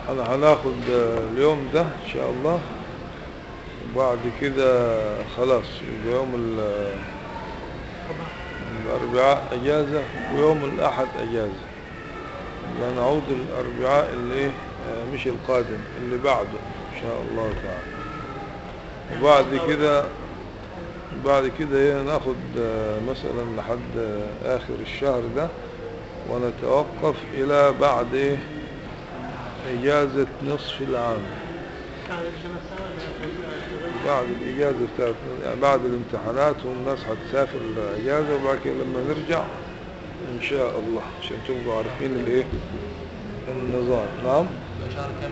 احنا هناخد اليوم ده ان شاء الله وبعد كده خلاص يبقى يوم ال- الاربعاء اجازة ويوم الاحد اجازة يبقى نعود الاربعاء اللي ايه آه، مش القادم اللي بعده ان شاء الله تعالى وبعد كده بعد كده ايه ناخد آه، مثلا لحد آه، اخر الشهر ده ونتوقف الى بعد ايه اجازة نصف العام بعد الخمس سنوات بعد الاجازة بتاعت يعني بعد الامتحانات والناس هتسافر الاجازة وبعد كده لما نرجع ان شاء الله عشان تبقوا عارفين الايه النظام نعم شهر كام؟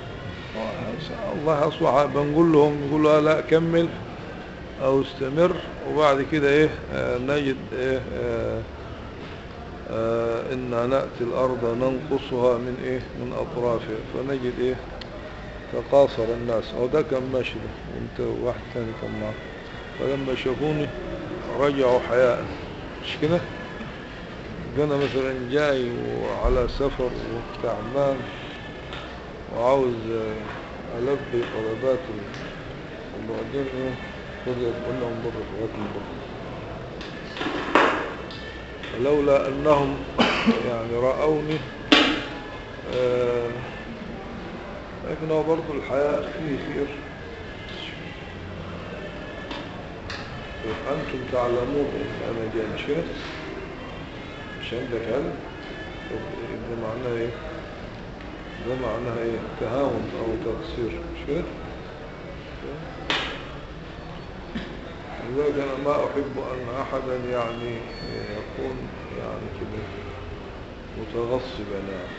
الله اصبح بنقول لهم يقولوا لا كمل او استمر وبعد كده ايه آه نجد ايه آه آه إنا نأتي الأرض ننقصها من إيه من أطرافها فنجد إيه تقاصر الناس أو ده كان ماشي ده وانت واحد تاني كان معه فلما شافوني رجعوا حياء مش كده أنا مثلا جاي وعلى سفر وتعبان وعاوز آه، ألبي طلبات ال- وبعدين إيه خذ قلنا من بره لغاية من بره ولولا أنهم يعني رأوني آه، لكن هو برضو الحياة فيه خير أنتم تعلمون إن أنا جاي مش كده مش عندك علم طب ده معناه إيه ده معناها إيه تهاون أو تقصير مش كده لذلك أنا ما أحب أن أحدا يعني يكون يعني كده متغصبا يعني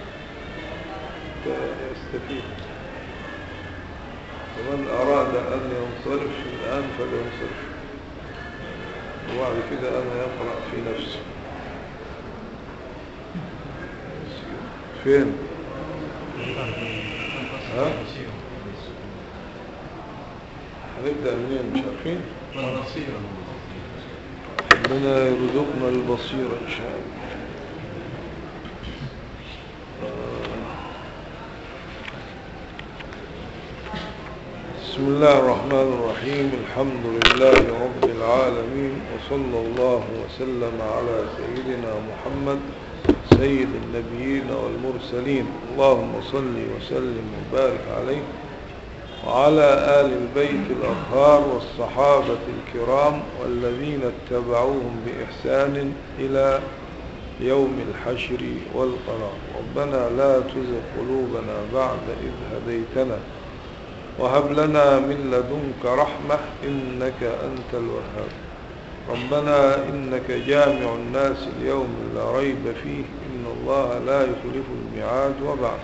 يستفيد ومن أراد أن ينصرف الآن فلينصرف وبعد كده أنا يقرأ في نفسي فين؟ ها؟ هنبدأ منين مش عارفين؟ ربنا يرزقنا البصيرة إن شاء الله بسم الله الرحمن الرحيم الحمد لله رب العالمين وصلى الله وسلم على سيدنا محمد سيد النبيين والمرسلين اللهم صل وسلم وبارك عليه وعلى آل البيت الأطهار والصحابة الكرام والذين اتبعوهم بإحسان إلى يوم الحشر والقرار ربنا لا تزغ قلوبنا بعد إذ هديتنا وهب لنا من لدنك رحمة إنك أنت الوهاب ربنا إنك جامع الناس اليوم لا ريب فيه إن الله لا يخلف الميعاد وبعد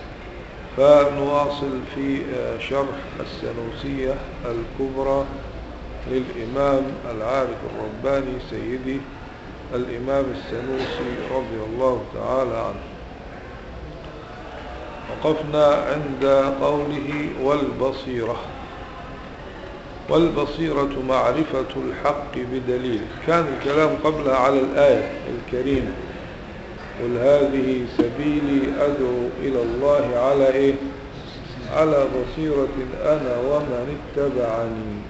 فنواصل في شرح السنوسية الكبرى للإمام العارف الرباني سيدي الإمام السنوسي رضي الله تعالى عنه وقفنا عند قوله والبصيرة والبصيرة معرفة الحق بدليل كان الكلام قبلها على الآية الكريمة قل هذه سبيلي أدعو إلى الله على إيه على بصيرة أنا ومن اتبعني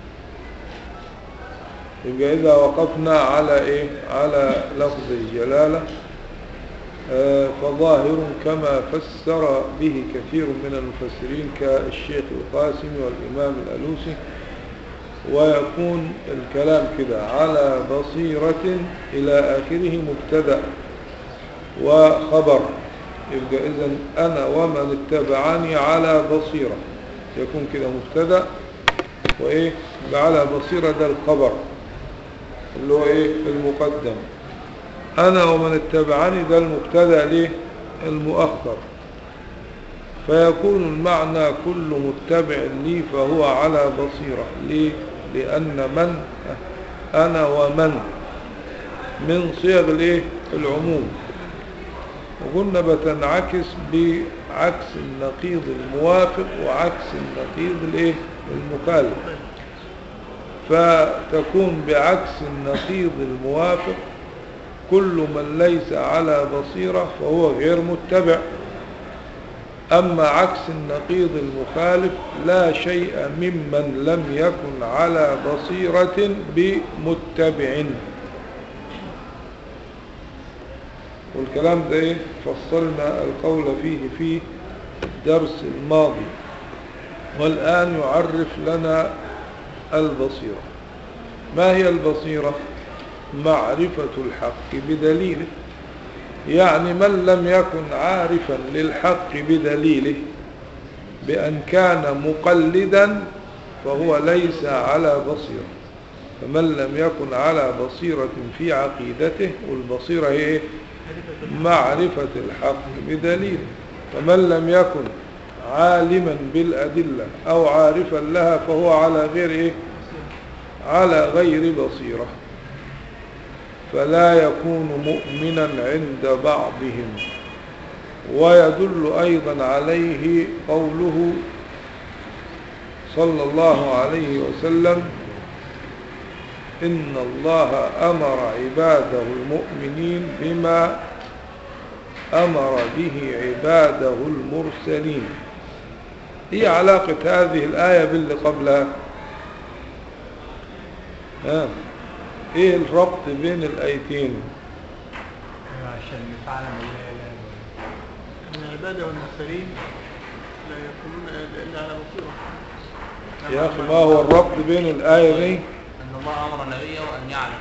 يبقى إذا وقفنا على إيه على لفظ الجلالة آه فظاهر كما فسر به كثير من المفسرين كالشيخ القاسم والإمام الألوسي ويكون الكلام كده على بصيرة إلى آخره مبتدأ وخبر يبقى إذن أنا ومن اتبعني على بصيرة يكون كده مبتدأ وإيه يبقى على بصيرة ده الخبر اللي هو إيه المقدم أنا ومن اتبعني ده المبتدأ ليه المؤخر فيكون المعنى كل متبع لي فهو على بصيرة ليه لأن من أنا ومن من صيغ الايه العموم وقلنا بتنعكس بعكس النقيض الموافق وعكس النقيض الايه المخالف فتكون بعكس النقيض الموافق كل من ليس على بصيرة فهو غير متبع أما عكس النقيض المخالف لا شيء ممن لم يكن على بصيرة بمتبع والكلام ده إيه؟ فصلنا القول فيه في الدرس الماضي والآن يعرف لنا البصيرة ما هي البصيرة معرفة الحق بدليله يعني من لم يكن عارفا للحق بدليله بأن كان مقلدا فهو ليس على بصيرة فمن لم يكن على بصيرة في عقيدته والبصيرة هي إيه؟ معرفة الحق بدليله فمن لم يكن عالما بالأدلة أو عارفا لها فهو على غير إيه؟ على غير بصيرة فلا يكون مؤمنا عند بعضهم ويدل أيضا عليه قوله صلى الله عليه وسلم إن الله أمر عباده المؤمنين بما أمر به عباده المرسلين هي علاقة هذه الآية باللي قبلها ها ايه الربط بين الآيتين عشان فعلا أن العبادة والمرسلين لا يكونون إلا على بصيرة يا أخي ما هو الربط بين الآية دي ان الله امر نبيه ان يعلم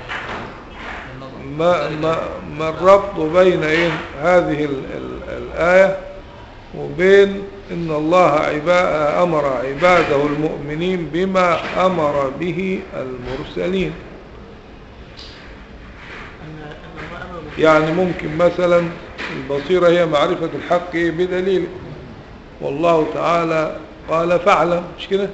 ما, ما, ما الربط بين إيه هذه ال ال الآية وبين إن الله عبا أمر عباده المؤمنين بما أمر به المرسلين أن أن الله أمر بالمرسلين. يعني ممكن مثلا البصيرة هي معرفة الحق بدليل والله تعالى قال فاعلم مش كده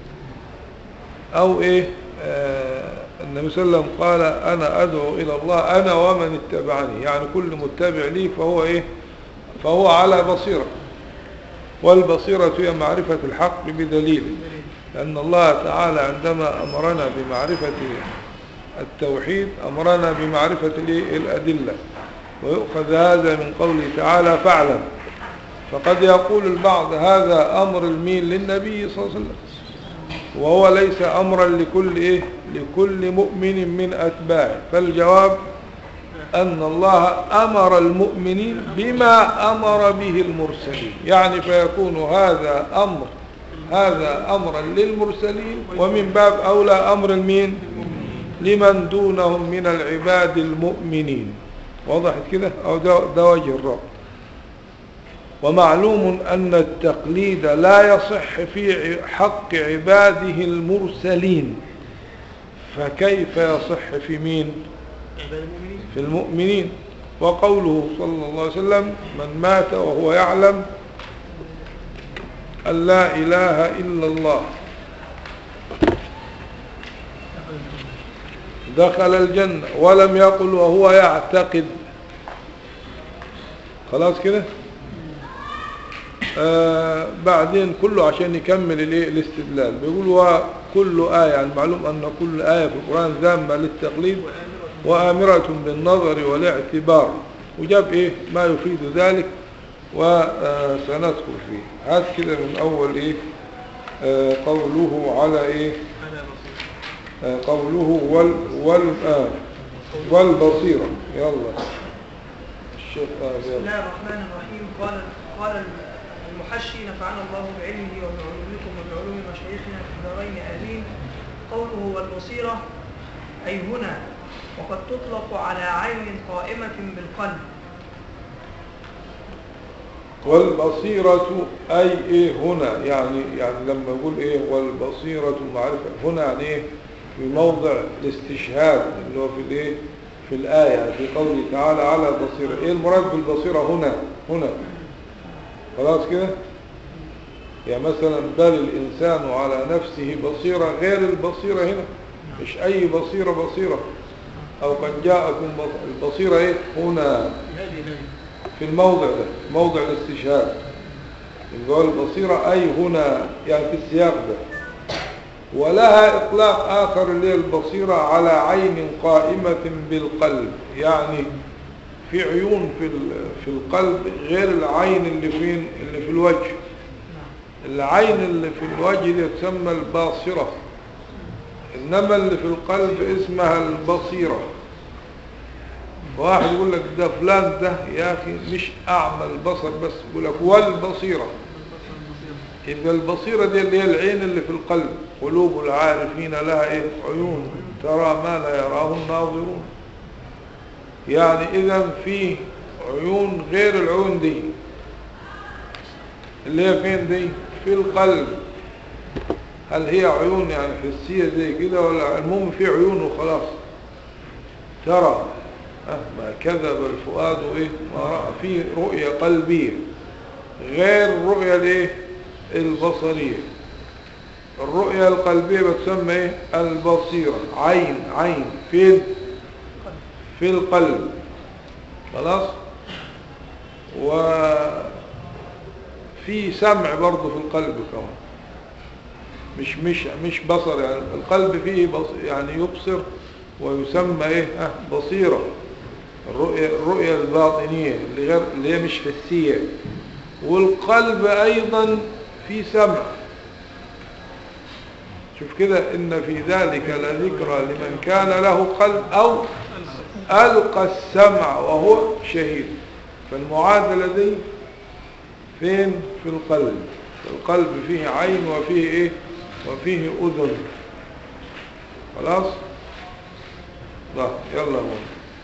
او ايه آه النبي صلى الله عليه وسلم قال انا ادعو الى الله انا ومن اتبعني يعني كل متبع لي فهو ايه فهو على بصيرة والبصيرة هي معرفة الحق بدليل لأن الله تعالى عندما أمرنا بمعرفة التوحيد أمرنا بمعرفة الإيه؟ الأدلة ويؤخذ هذا من قوله تعالى فاعلم فقد يقول البعض هذا أمر المين للنبي صلى الله عليه وسلم وهو ليس أمرا لكل إيه لكل مؤمن من أتباعه فالجواب أن الله أمر المؤمنين بما أمر به المرسلين يعني فيكون هذا أمر هذا أمرا للمرسلين ومن باب أولى أمر المين لمن دونهم من العباد المؤمنين وضحت كده أو ده, ده وجه الرب ومعلوم أن التقليد لا يصح في حق عباده المرسلين فكيف يصح في مين عباد المؤمنين في المؤمنين وقوله صلى الله عليه وسلم من مات وهو يعلم أن لا إله إلا الله دخل الجنة ولم يقل وهو يعتقد خلاص كده آه بعدين كله عشان يكمل الايه الاستدلال بيقول وكل آية يعني معلوم أن كل آية في القرآن ذامة للتقليد وآمرة بالنظر والاعتبار وجاب إيه ما يفيد ذلك وسنذكر فيه هات كده من أول إيه آه قوله على إيه على بصيرة آه قوله وال وال آه والبصيرة يلا الشيخ آه بسم يلا الله الرحمن الرحيم قال قال المحشي نفعنا الله بعلمه وبعلومكم وبعلوم مشايخنا في الدارين آمين قوله والبصيرة أي هنا وقد تطلق على عين قائمة بالقلب والبصيرة أي إيه هنا يعني يعني لما يقول إيه والبصيرة معرفة هنا يعني إيه في موضع الاستشهاد اللي هو في الإيه في الآية في قوله تعالى على بصيرة إيه المراد بالبصيرة هنا هنا خلاص كده يعني مثلا بل الإنسان على نفسه بصيرة غير البصيرة هنا مش أي بصيرة بصيرة أو قد جاءكم بص- البصيرة إيه هنا هذه هذه في الموضع ده موضع الاستشهاد يبقى البصيرة أي هنا يعني في السياق ده ولها إطلاق آخر اللي هي البصيرة على عين قائمة بالقلب يعني في في عيون في ال- في القلب غير العين اللي فين اللي في الوجه نعم العين اللي في الوجه دي تسمى الباصرة إنما اللي في القلب اسمها البصيرة واحد يقول لك ده فلان ده يا أخي مش أعمى البصر بس يقول لك والبصيرة يبقى البصيرة دي اللي هي العين اللي في القلب قلوب العارفين لها إيه عيون ترى ما لا يراه الناظرون يعني إذا في عيون غير العيون دي اللي هي فين دي في القلب هل هي عيون يعني حسية زي كده ولا المهم في عيون وخلاص ترى أه ما كذب الفؤاد إيه ما رأى في رؤية قلبية غير الرؤية الايه البصرية الرؤية القلبية بتسمى ايه البصيرة عين عين فين في القلب خلاص وفي سمع برضه في القلب كمان مش مش مش بصر يعني القلب فيه بص يعني يبصر ويسمى ايه اه بصيرة الرؤية الرؤية الباطنية اللي غير اللي هي مش حسية والقلب ايضا في سمع شوف كده ان في ذلك لذكرى لمن كان له قلب او القى السمع وهو شهيد فالمعادلة دي فين في القلب القلب فيه عين وفيه ايه وفيه اذن خلاص لا يلا هون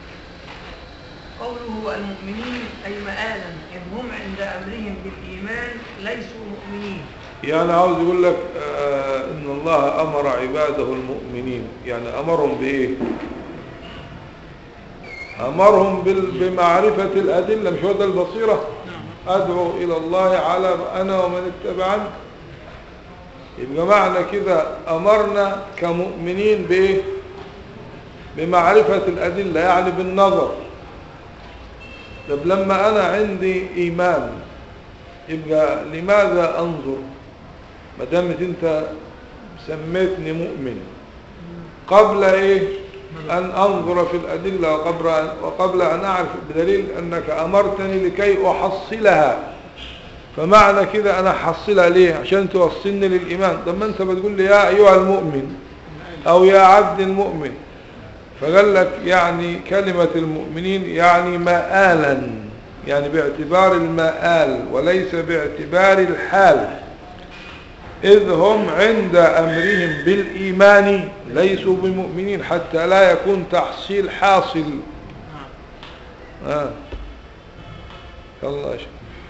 قوله المؤمنين أي مآلا إذ هم عند أمرهم بالإيمان ليسوا مؤمنين يعني عاوز يقول لك آه ان الله امر عباده المؤمنين يعني امرهم بايه امرهم بال- بمعرفة الادلة مش هو ده البصيرة ادعو الى الله على انا ومن اتبعني يبقى معنى كده امرنا كمؤمنين بايه بمعرفة الادلة يعني بالنظر طب لما انا عندي ايمان يبقى لماذا انظر ما دامت انت سميتني مؤمن قبل ايه ان انظر في الادله وقبل ان, وقبل أن اعرف بدليل انك امرتني لكي احصلها فمعنى كده انا احصلها ليه عشان توصلني للايمان طب ما انت بتقول لي يا ايها المؤمن او يا عبد المؤمن فقال لك يعني كلمة المؤمنين يعني مآلا يعني باعتبار المآل وليس باعتبار الحال إذ هم عند أمرهم بالإيمان ليسوا بمؤمنين حتى لا يكون تحصيل حاصل آه. الله أشهد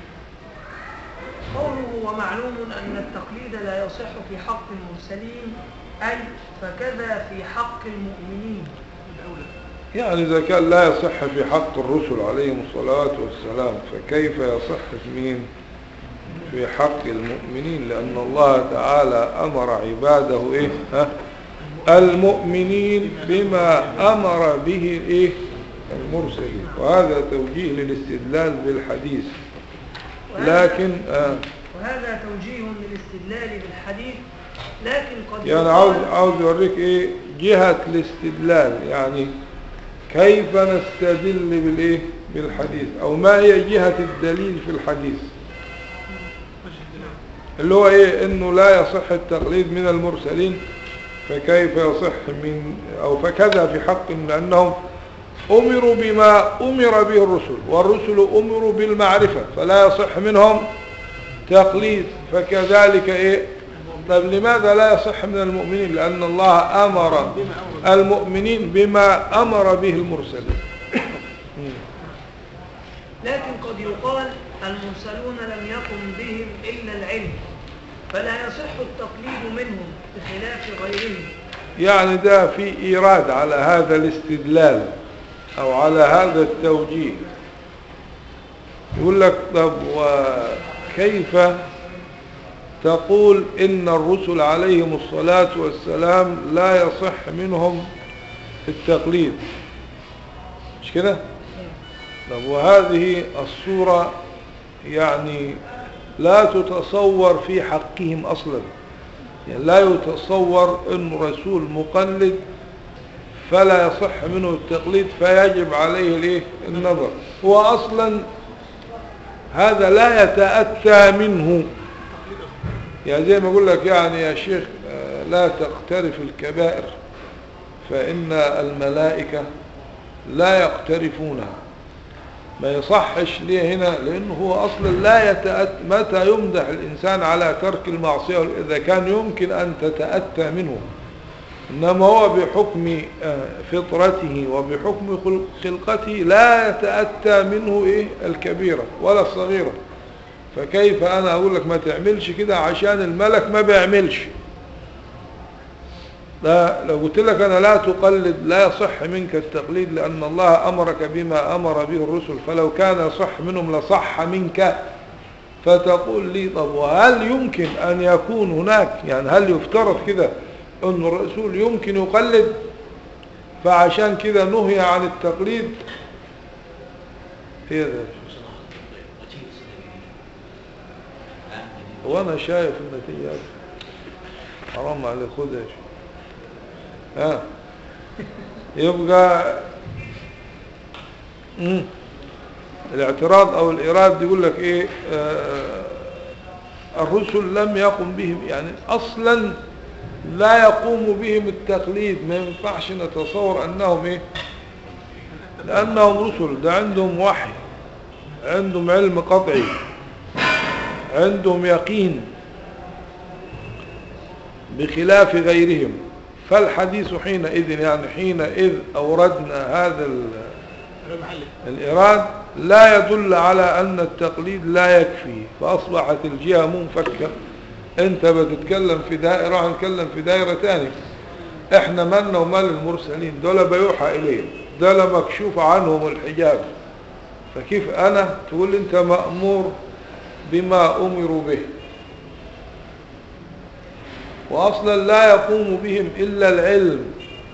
قوله ومعلوم أن التقليد لا يصح في حق المرسلين أي فكذا في حق المؤمنين يعني إذا كان لا يصح في حق الرسل عليهم الصلاة والسلام فكيف يصح في مين في حق المؤمنين لأن الله تعالى أمر عباده إيه ها المؤمنين بما أمر به إيه المرسلين وهذا توجيه للاستدلال بالحديث لكن آه وهذا توجيه للاستدلال بالحديث لكن قد يعني يقال- عاوز عاوز اوريك ايه جهة الاستدلال يعني كيف نستدل بالايه بالحديث او ما هي جهة الدليل في الحديث اللي هو ايه انه لا يصح التقليد من المرسلين فكيف يصح من او فكذا في حق لانهم امروا بما امر به الرسل والرسل امروا بالمعرفة فلا يصح منهم تقليد فكذلك ايه طب لماذا لا يصح من المؤمنين لأن الله أمر المؤمنين بما أمر به المرسلين لكن قد يقال المرسلون لم يقم بهم إلا العلم فلا يصح التقليد منهم بخلاف غيرهم يعني ده في إيراد على هذا الاستدلال أو على هذا التوجيه يقول لك طب وكيف تقول إن الرسل عليهم الصلاة والسلام لا يصح منهم التقليد مش كده طب وهذه الصورة يعني لا تتصور في حقهم أصلا يعني لا يتصور أن رسول مقلد فلا يصح منه التقليد فيجب عليه الايه النظر هو اصلا هذا لا يتأتى منه يعني زي ما اقول لك يعني يا شيخ آه، لا تقترف الكبائر فإن الملائكة لا يقترفونها ما يصحش ليه هنا لأنه هو أصلا لا يتأتى متى يمدح الإنسان على ترك المعصية إذا كان يمكن أن تتأتى منه إنما هو بحكم آه، فطرته وبحكم خلق- خلقته لا يتأتى منه إيه الكبيرة ولا الصغيرة فكيف أنا أقول لك ما تعملش كده عشان الملك ما بيعملش لا لو قلت لك أنا لا تقلد لا يصح منك التقليد لأن الله أمرك بما أمر به الرسل فلو كان يصح منهم لصح منك فتقول لي طب وهل يمكن أن يكون هناك يعني هل يفترض كده أن الرسول يمكن يقلد فعشان كده نهي عن التقليد هي ده وانا شايف النتيجة هذه. حرام عليك خدها يا شيخ ها يبقى مم. الاعتراض او الاراد يقول لك ايه آه الرسل لم يقم بهم يعني اصلا لا يقوم بهم التقليد ما ينفعش نتصور انهم ايه لانهم رسل ده عندهم وحي عندهم علم قطعي عندهم يقين بخلاف غيرهم فالحديث حينئذ يعني حينئذ أوردنا هذا ال- غير محلي الإيراد لا يدل على أن التقليد لا يكفي فأصبحت الجهة منفكة أنت بتتكلم في دائرة هنتكلم في دائرة تانية احنا مالنا ومال المرسلين دول بيوحى إليه دول مكشوف عنهم الحجاب فكيف أنا تقول لي أنت مأمور بما أمروا به وأصلا لا يقوم بهم إلا العلم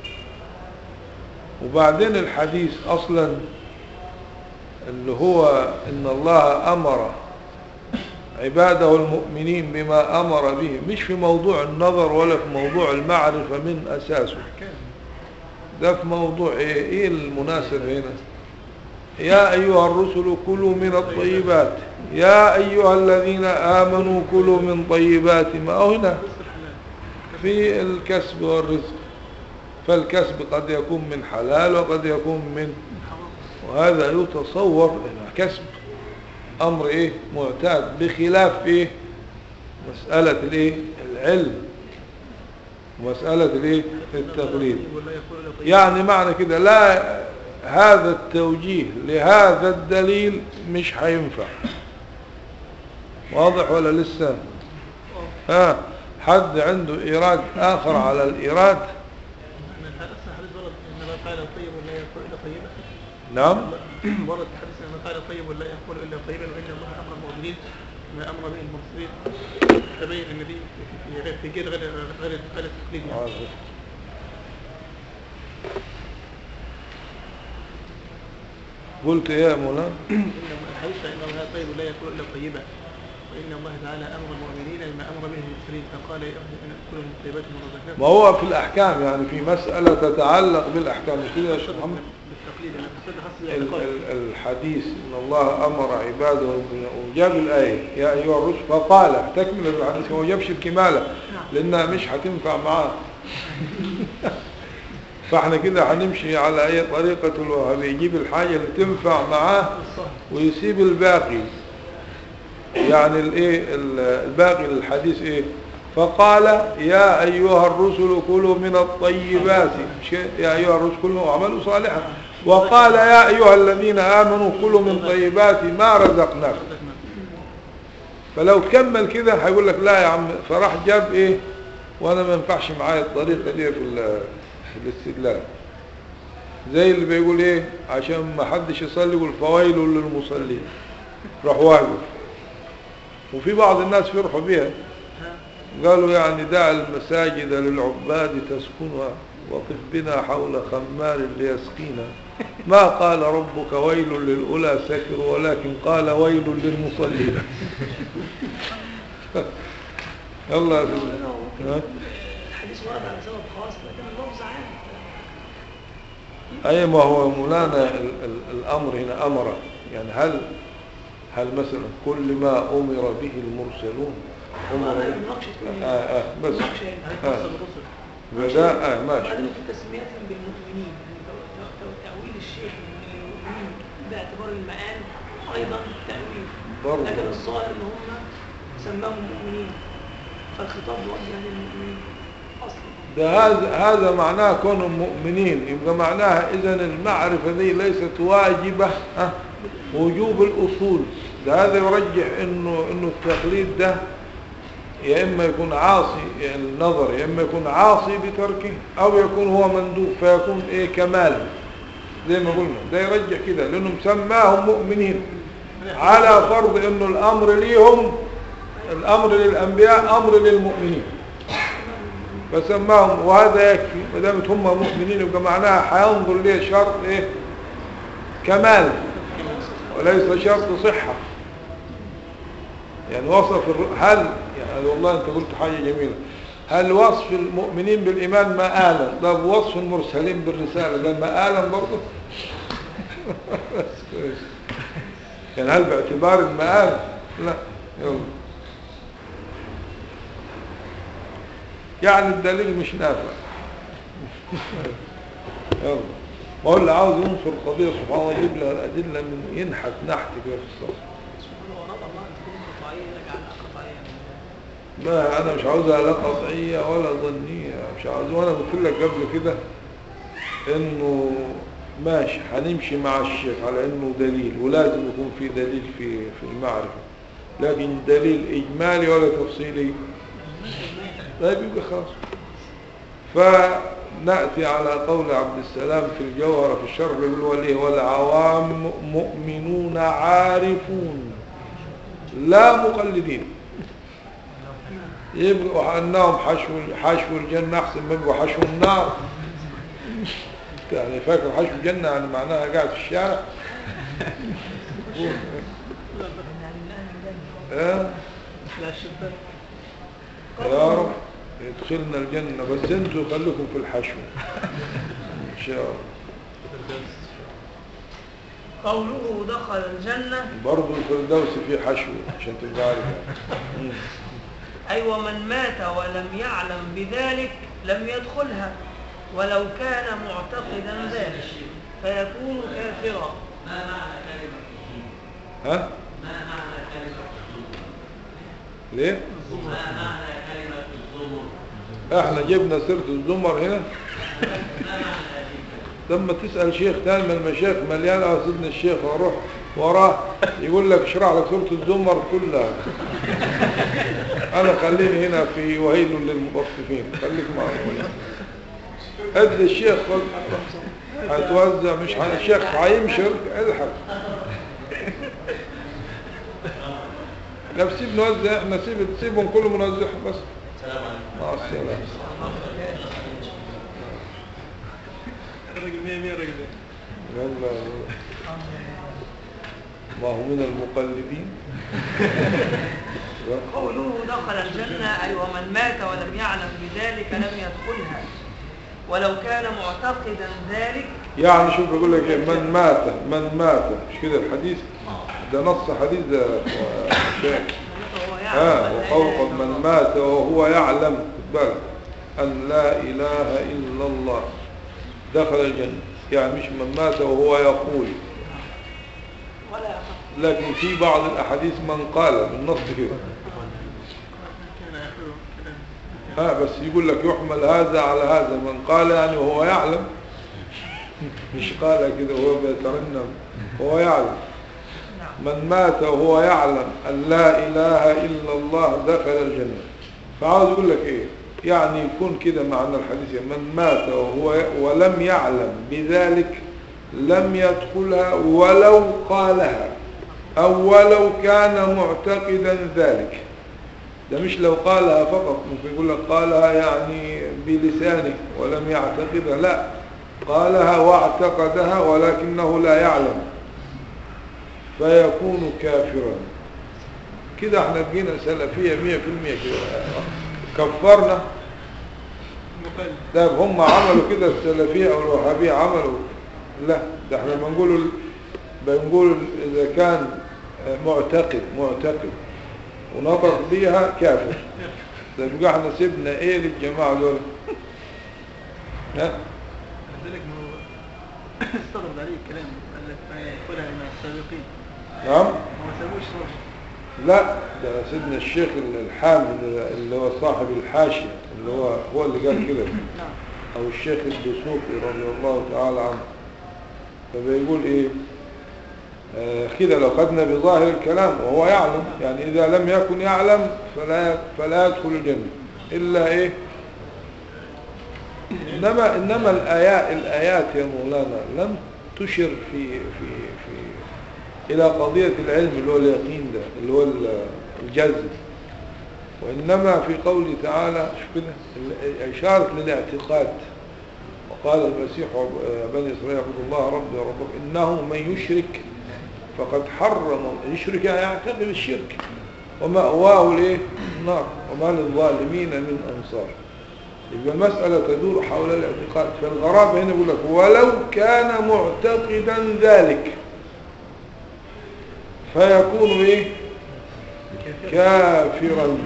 وبعدين الحديث أصلا اللي هو إن الله أمر عباده المؤمنين بما أمر به مش في موضوع النظر ولا في موضوع المعرفة من أساسه ده في موضوع إيه, إيه المناسب هنا يا أيها الرسل كلوا من الطيبات يا أيها الذين آمنوا كلوا من طيبات ما هو هنا في الكسب والرزق فالكسب قد يكون من حلال وقد يكون من وهذا يتصور إنه كسب أمر إيه معتاد بخلاف إيه مسألة الإيه العلم ومسألة الإيه التقليد ولا يقول إلا طيب. يعني معنى كده لا هذا التوجيه لهذا الدليل مش هينفع واضح ولا لسه ها حد عنده إيراد آخر على الإيراد أن الحديث الحديث ورد إن من قال طيب ولا يقول إلا طيبا نعم ورد الحديث أن من قال طيب ولا يقول إلا طيبا وإن الله أمر المؤمنين ما أمر به المرسلين تبين النبي في- في غير في غير غير غير غير التقليد يعني. قلت ايه يا مولانا إن الحديث إن الله طيب لا يقول إلا طيبا وإن الله تعالى أمر المؤمنين بما أمر به المرسلين فقال يا أهل أن كل من طيبات ما رزقناكم ما هو في الأحكام يعني في مسألة تتعلق بالأحكام كده يا شيخ محمد بالتقليد أنا قصدي حسب ال- الاعتقاد ال- الحديث إن الله أمر عباده بال- وجاب الآية يا أيها الرسل فقال تكمل الحديث هو جابش الكمالة لأنها مش هتنفع معاه فاحنا كده هنمشي على أي طريقة الوهابي يجيب الحاجة اللي تنفع معاه ويسيب الباقي يعني الايه ال- الباقي الحديث ايه فقال يا ايها الرسل كلوا من الطيبات مش كده؟ يا ايها الرسل كلوا واعملوا صالحا وقال يا ايها الذين امنوا كلوا من طيبات ما رزقناكم فلو كمل كده هيقول لك لا يا عم فراح جاب ايه وانا ما ينفعش معايا الطريقه دي في ال- في الاستدلال زي اللي بيقول ايه عشان ما حدش يصلي يقول فويل للمصلين راح واقف وفي بعض الناس فرحوا بها قالوا يعني دع المساجد للعباد تسكنها وقف بنا حول خمار ليسقينا ما قال ربك ويل للأولى سكر ولكن قال ويل للمصلين يلا يا سيدي. ها؟ الحديث ورد على سبب خاص لكن اللفظ عام أي ما هو مولانا ال ال الأمر هنا أمر يعني هل هل مثلا كل ما أمر به المرسلون أمر لا، به المناقشة تكون آه آه بس المناقشة هنا. آه فده آه ماشي بعدين في تسميتهم بالمؤمنين يعني تو- تو- تو- تأويل الشيخ للمؤمنين باعتبار المآل أيضا تأويل برضه. لكن الظاهر إن هم سماهم مؤمنين فالخطاب موجه للمؤمنين أصلا ده هذا هذا معناه كونهم مؤمنين يبقى معناها اذا المعرفة دي ليست واجبة ها وجوب الأصول ده هذا يرجح انه انه التقليد ده يا اما يكون عاصي يعني النظر يا اما يكون عاصي بتركه او يكون هو مندوب فيكون ايه كمال زي ما قلنا ده يرجح كده لانه مسماهم مؤمنين على فرض انه الامر ليهم الامر للانبياء امر للمؤمنين فسماهم وهذا يكفي ما دامت هم مؤمنين يبقى معناها حينظر ليه شرط ايه كمال وليس شرط صحة يعني وصف الر- هل يعني والله انت قلت حاجة جميلة هل وصف المؤمنين بالإيمان مآلا طب وصف المرسلين بالرسالة ده مآلا برضه كويس. يعني هل باعتبار المآل لا يلا يعني الدليل مش نافع يلا ما هو اللي عاوز ينصر قضية سبحان الله يجيب لها الأدلة من ينحت نحت كده في الصف سبحان الله ونرى الله أن تكون قطعية يجعل قطعية لا أنا مش عاوزها لا قطعية ولا ظنية مش عاوز وأنا قلت لك قبل كده إنه ماشي هنمشي مع الشيخ على إنه دليل ولازم يكون في دليل في في المعرفة لكن دليل إجمالي ولا تفصيلي لا يبقى خلاص فنأتي على قول عبد السلام في الجوهرة في الشرح يقول وليه والعوام مؤمنون عارفون لا مقلدين يبقوا أنهم حشو حشو الجنة أحسن ما يبقوا حشو النار يعني فاكر حشو الجنة يعني معناها قاعد في الشارع اه لا الشباك يا رب يدخلنا الجنة بس انتوا خليكم في الحشو ان شاء الله قوله دخل الجنة برضه الفردوس فيه حشو عشان تبقى عارف يعني. أي ومن مات ولم يعلم بذلك لم يدخلها ولو كان معتقدا ذلك فيكون كافرا ها ليه احنا جبنا سيرة الزمر هنا لما تسأل شيخ تاني من المشايخ مليان على سيدنا الشيخ واروح وراه يقول لك اشرح لك سورة الزمر كلها انا خليني هنا في وهيل للمطففين خليك معي ادي الشيخ خد. هتوزع مش ه- الشيخ هيمشي الحق لا بسيب نوزع احنا سيب سيبهم كلهم نوزعهم بس مع السلامة الراجل 100 100 راجل يلا ما هو من المقلدين قوله دخل الجنة أي ومن مات ولم يعلم بذلك لم يدخلها ولو كان معتقدا ذلك يعني شوف يقول لك إيه، من مات من مات مش كده الحديث ده نص حديث ده يا شيخ فهو يعلم ها أن لا وقول إله إلا من الله. مات وهو يعلم خد بالك أن لا إله إلا الله دخل الجنة يعني مش من مات وهو يقول ولا يعلم. لكن في بعض الأحاديث من قال بالنص كده كان آخره كلام ها بس يقول لك يحمل هذا على هذا من قال يعني وهو يعلم مش قال كده وهو بيترنم هو يعلم نعم من مات وهو يعلم أن لا إله إلا الله دخل الجنة فعاوز يقول لك إيه يعني يكون كده معنى الحديث يعني من مات وهو ولم يعلم بذلك لم يدخلها ولو قالها أو ولو كان معتقدا ذلك ده مش لو قالها فقط ممكن يقول لك قالها يعني بلسانه ولم يعتقدها لا قالها واعتقدها ولكنه لا يعلم فيكون كافرا كده احنا بقينا سلفية مية في المية كده كفرنا مقل طيب هم عملوا كده السلفية او الوهابية عملوا لا ده احنا بنقول بنقول اذا كان معتقد معتقد ونطق بيها كافر ده يبقى احنا سيبنا ايه للجماعة دول ها لذلك ما هو استغرب عليه الكلام قال لك ما يقولها مع السابقين نعم ما سابوش صوت لا ده سيدنا الشيخ الحامل اللي هو صاحب الحاشية اللي هو هو اللي قال كده نعم او الشيخ الدسوقي رضي الله تعالى عنه فبيقول ايه آه كده لو خدنا بظاهر الكلام وهو يعلم يعني اذا لم يكن يعلم فلا فلا يدخل الجنة الا ايه انما انما الايات الايات يا مولانا لم تشر في في في الى قضية العلم اللي هو اليقين ده اللي هو ال- الجزم وإنما في قوله تعالى شو كده ال- إشارة للاعتقاد وقال المسيح يا بني إسرائيل اعبدوا الله ربي وربكم إنه من يشرك فقد حرم يشرك يعني يعتقد الشرك ومأواه الايه النار وما للظالمين من أنصار يبقى المسألة تدور حول الاعتقاد فالغراب هنا يقول لك ولو كان معتقدا ذلك فيكون ايه كافرا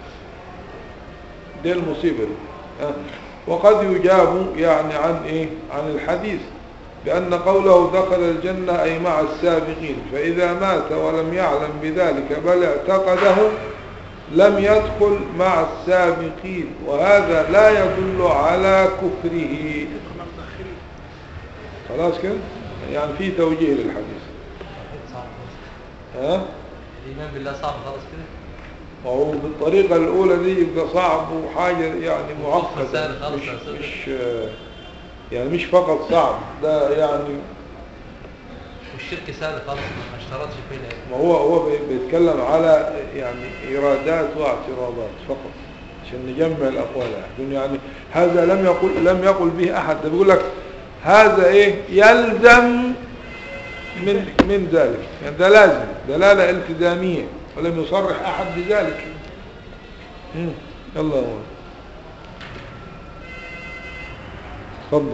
دي المصيبة دي ها. وقد يجاب يعني عن ايه عن الحديث بأن قوله دخل الجنة أي مع السابقين فإذا مات ولم يعلم بذلك بل اعتقده لم يدخل مع السابقين وهذا لا يدل على كفره يدخل مع المتأخرين خلاص كده يعني في توجيه للحديث صعب ها الإيمان بالله صعب خلاص كده وهو بالطريقة الأولى دي يبقى صعب وحاجة يعني معقدة سهل خالص مش, يا أستاذ. مش يعني مش فقط صعب ده يعني والشرك سهل خالص ما اشترطش فيه العلم ما هو هو بي- بيتكلم على يعني إيرادات واعتراضات فقط عشان نجمع الأقوال يعني يعني هذا لم يقل لم يقل به أحد ده بيقول لك هذا إيه يلزم من من ذلك يعني ده لازم دلالة التزامية ولم يصرح أحد بذلك مم. يلا يا مولانا. تفضل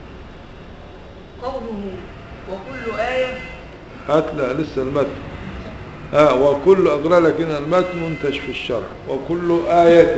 قوله وكل آية هات لا لسه المتن ها وكل أقرأ لك هنا المتن منتج في الشرح وكل آية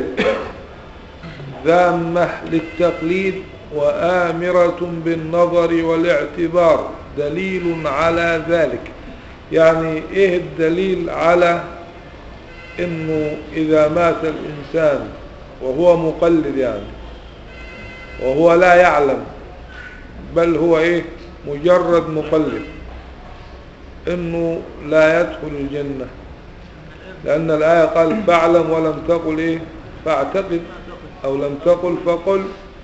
ذامة للتقليد وآمرة بالنظر والاعتبار دليل على ذلك يعني ايه الدليل على انه اذا مات الانسان وهو مقلد يعني وهو لا يعلم بل هو ايه مجرد مقلد انه لا يدخل الجنة لان الآية قال فاعلم ولم تقل ايه فاعتقد او لم تقل فقل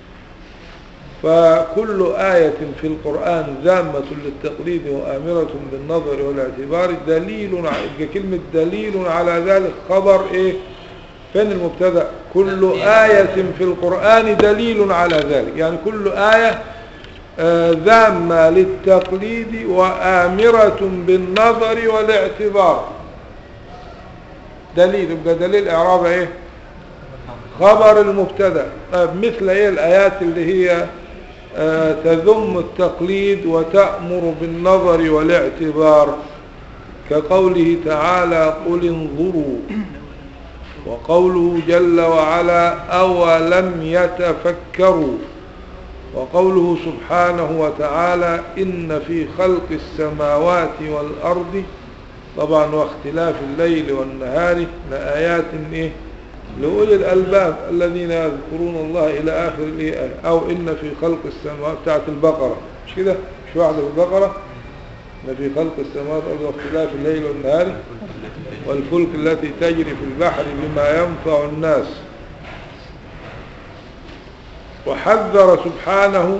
فكل آية في القرآن ذامة للتقليد وآمرة بالنظر والاعتبار دليل ع- يبقى كلمة دليل على ذلك خبر ايه فين المبتدا كل آية في القرآن دليل على ذلك يعني كل آية آه، ذامة للتقليد وآمرة بالنظر والاعتبار دليل يبقى دليل إعراب ايه خبر المبتدا طيب مثل ايه الآيات اللي هي آه، تذم التقليد وتأمر بالنظر والاعتبار كقوله تعالى قل انظروا وقوله جل وعلا أولم يتفكروا وقوله سبحانه وتعالى إن في خلق السماوات والأرض طبعا واختلاف الليل والنهار لآيات إيه لأولي الألباب الذين يذكرون الله إلى آخر الآية أو إن في خلق السماوات بتاعت البقرة مش كده مش واحدة في البقرة إن في خلق السماوات والأرض واختلاف الليل والنهار والفلك التي تجري في البحر بما ينفع الناس وحذر سبحانه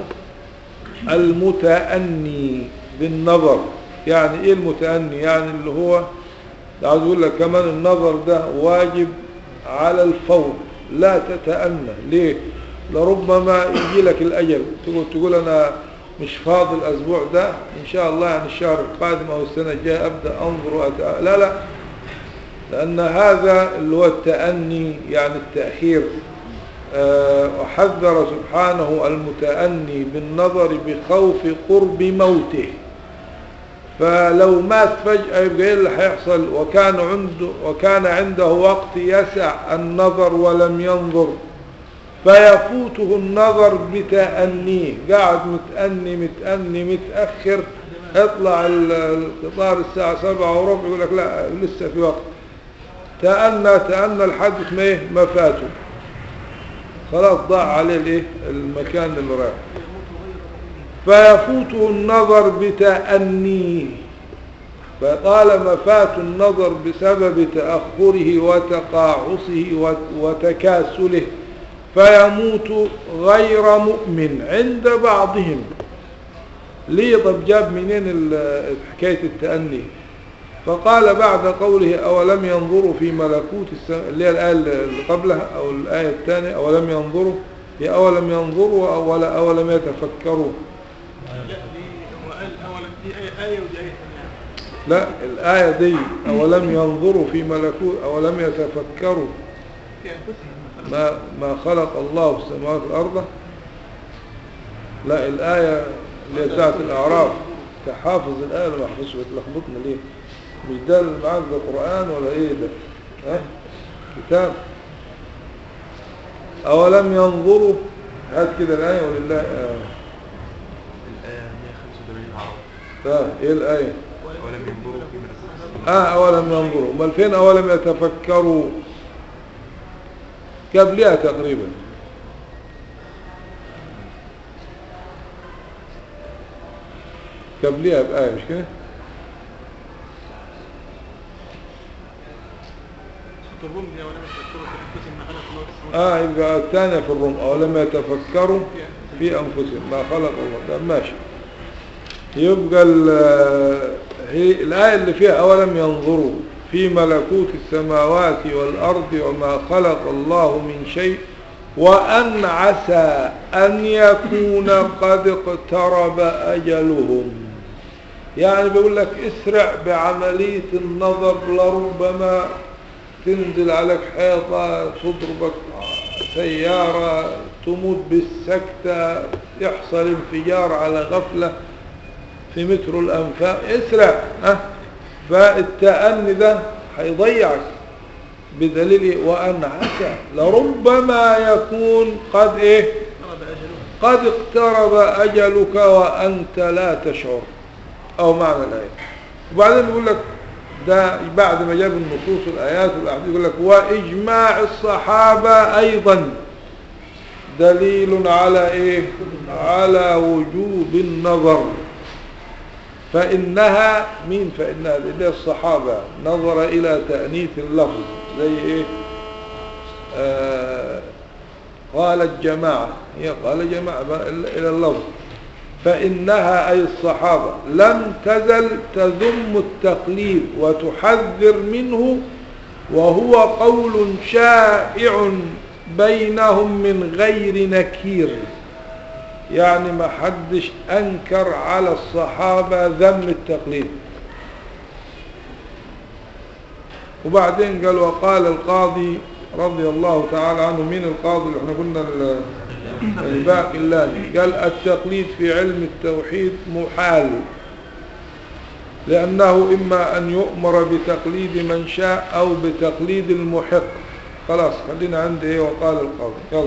المتأني بالنظر يعني ايه المتأني يعني اللي هو عاوز اقول لك كمان النظر ده واجب على الفور لا تتأنى ليه لربما يجي لك الأجل تقول تقول أنا مش فاضي الأسبوع ده إن شاء الله يعني الشهر القادم أو السنة الجاية أبدأ أنظر وأتأ... لا لا لأن هذا اللي هو التأني يعني التأخير آه، وحذر سبحانه المتأني بالنظر بخوف قرب موته فلو مات فجأة يبقى ايه اللي هيحصل وكان عنده وكان عنده وقت يسع النظر ولم ينظر فيفوته النظر بتأنيه قاعد متأني متأني متأخر اطلع ال- القطار الساعة سبعة وربع يقول لك لا لسه في وقت تأنى تأنى لحد ما ايه ما فاته خلاص ضاع عليه الايه المكان اللي رايح فيفوته النظر بتأنيه فطالما فات النظر بسبب تأخره وتقاعسه وت- وتكاسله فيموت غير مؤمن عند بعضهم ليه طب جاب منين ال- حكاية التأني فقال بعد قوله أولم ينظروا في ملكوت السماء اللي هي الآية اللي قبلها أو الآية الثانية أولم ينظروا هي أولم ينظروا أو أولم يتفكروا لا دي هو قال اولا دي آية, آية ودي آية ثانية لا الآية دي أولم ينظروا في ملكوت أولم يتفكروا في انفسهم مثلا ما ما خلق الله السماوات والأرض لا الآية اللي هي بتاعت الأعراف تحافظ الآية اللي ما حافظش بتلخبطنا ليه مش ده اللي معاك ده قرآن ولا إيه ده ها كتاب أولم ينظروا هات كده الآية ولله آه. الآية 185 عرب آه. إيه الآية ولم ينظروا في ملكوت آه أولم ينظروا امال فين أولم يتفكروا قبلها تقريبا قبلها بآية مش كده سورة الروم دي ولا يتفكروا في انفسهم ما خلق الله السماوات آه يبقى الثانية في الروم أولم يتفكروا في في أنفسهم ما خلق الله ده ماشي يبقى ال- هي الآية اللي فيها أولم ينظروا في ملكوت السماوات والأرض وما خلق الله من شيء وأن عسى أن يكون قد اقترب أجلهم يعني بيقول لك اسرع بعملية النظر لربما تنزل عليك حيطة تضربك سيارة تموت بالسكتة يحصل انفجار على غفلة في متر الأنفاق اسرع ها فالتأني ده هيضيعك بدليل إيه؟ وأن عسى لربما يكون قد إيه قرب أجلهم قد اقترب أجلك وأنت لا تشعر أو معنى الآية وبعدين يقول لك ده بعد ما جاب النصوص الآيات والأحاديث يقول لك وإجماع الصحابة أيضا دليل على إيه على وجوب النظر فإنها مين فإنها لأن الصحابة نظر إلى تأنيث اللفظ زي إيه آه قالت جماعة هي قال جماعة بقى إلى اللفظ فإنها أي الصحابة لم تزل تذم التقليد وتحذر منه وهو قول شائع بينهم من غير نكير يعني ما حدش أنكر على الصحابة ذم التقليد وبعدين قال وقال القاضي رضي الله تعالى عنه مين القاضي اللي احنا قلنا ال- الباقي اللاني قال التقليد في علم التوحيد محال لأنه إما أن يؤمر بتقليد من شاء أو بتقليد المحق خلاص خلينا عند إيه وقال القاضي يلا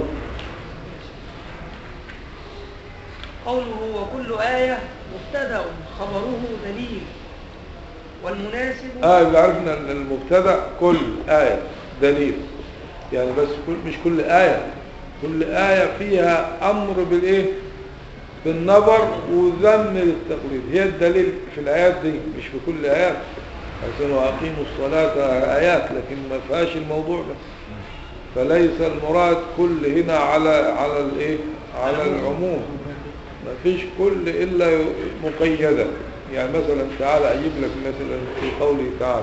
قوله وكل آية مبتدأ خبره دليل والمناسب آه يبقى عرفنا أن المبتدا كل آية دليل يعني بس كل مش كل آية كل آية فيها أمر بالإيه بالنظر وذم للتقليد هي الدليل في الآيات دي مش في كل آيات عشان وأقيموا الصلاة آيات لكن ما فيهاش الموضوع ده فليس المراد كل هنا على على الايه على العموم ما فيش كل الا مقيده يعني مثلا تعالى اجيب لك مثلا في قوله تعالى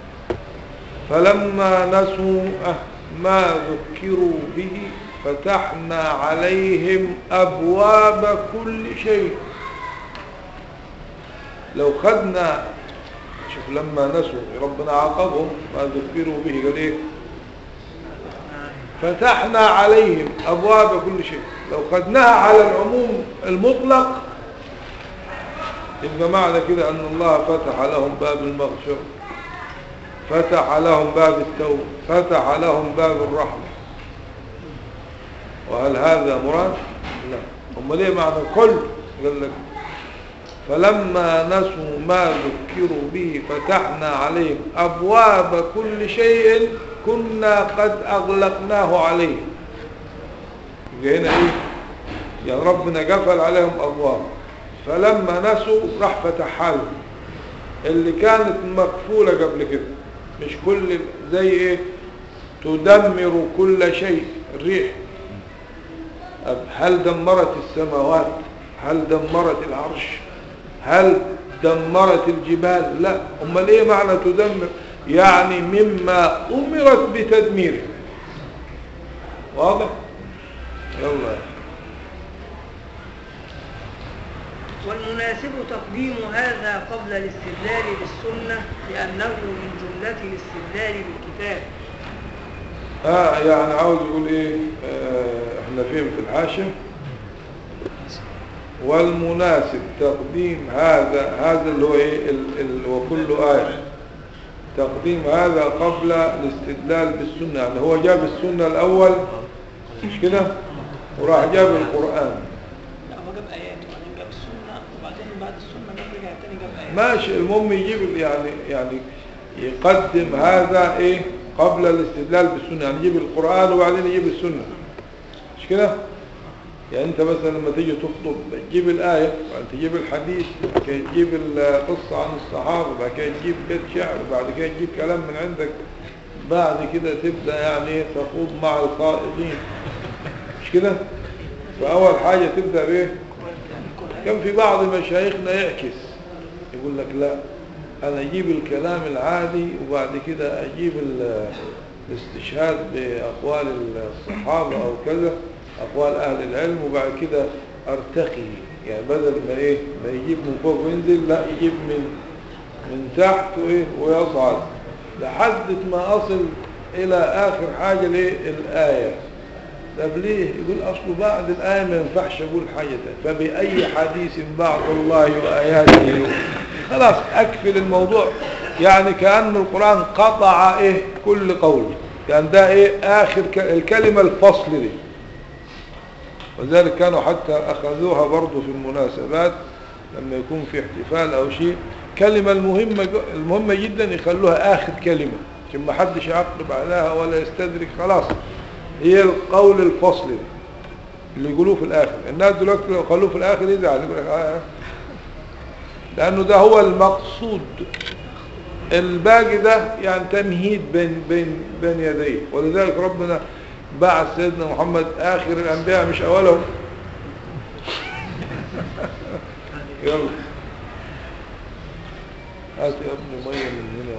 فلما نسوا أه- ما ذكروا به فتحنا عليهم ابواب كل شيء لو خدنا شوف لما نسوا ربنا عاقبهم ما ذكروا به قال ايه فتحنا عليهم أبواب كل شيء لو خدناها على العموم المطلق يبقى معنى كده أن الله فتح لهم باب المغفرة فتح لهم باب التوبة فتح لهم باب الرحمة وهل هذا مراد؟ لا هم ليه معنى كل قال لك فلما نسوا ما ذكروا به فتحنا عليهم أبواب كل شيء كنا قد أغلقناه عليهم يبقى هنا إيه يعني ربنا قفل عليهم أبواب فلما نسوا راح فتحها لهم اللي كانت مقفولة قبل كده مش كل زي ايه تدمر كل شيء الريح أب هل دمرت السماوات هل دمرت العرش هل دمرت الجبال لا امال ايه معنى تدمر يعني مما امرت بتدميره واضح يلا والمناسب تقديم هذا قبل الاستدلال بالسنة لأنه من جملة الاستدلال بالكتاب اه يعني عاوز يقول ايه آه احنا فين في الحاشية والمناسب تقديم هذا هذا اللي هو ايه ال ال وكل آية تقديم هذا قبل الاستدلال بالسنة يعني هو جاب السنة الأول مش كده وراح جاب القرآن لا هو جاب آيات وبعدين جاب السنة وبعدين بعد السنة جاب رجع تاني جاب آيات ماشي المهم يجيب ال- يعني يعني يقدم هذا ايه قبل الاستدلال بالسنة يعني يجيب القرآن وبعدين يجيب السنة مش كده يعني انت مثلا لما تيجي تخطب تجيب الآية وبعدين تجيب الحديث وبعد كده تجيب القصة عن الصحابة وبعد كده تجيب بيت شعر وبعد كده تجيب كلام من عندك بعد كده تبدأ يعني ايه تخوض مع القائدين مش كده فأول حاجة تبدأ بايه كان في بعض مشايخنا يعكس يقول لك لا انا اجيب الكلام العادي وبعد كده اجيب ال- الاستشهاد باقوال الصحابة او كذا اقوال اهل العلم وبعد كده ارتقي يعني بدل ما ايه ما يجيب من فوق وينزل لا يجيب من من تحت وايه ويصعد لحد ما اصل الى اخر حاجة ليه الايه طب ليه يقول اصله بعد الآية ما ينفعش اقول حاجة تانية فبأي حديث بعد الله وآياته خلاص اكفل الموضوع يعني كأن القرآن قطع ايه كل قول يعني ده ايه اخر ك- الكلمة الفصل دي وذلك كانوا حتى اخذوها برضو في المناسبات لما يكون في احتفال او شيء كلمة المهمة ج- المهمة جدا يخلوها اخر كلمة عشان ما حدش يعقب عليها ولا يستدرك خلاص هي القول الفصل ده اللي يقولوه في الاخر الناس دلوقتي لو خلوه في الاخر يزعل يقول لك آه. لانه ده هو المقصود الباقي ده يعني تمهيد بين بين بين يديه ولذلك ربنا بعث سيدنا محمد اخر الانبياء مش اولهم يلا هات يا ابني ميه من هنا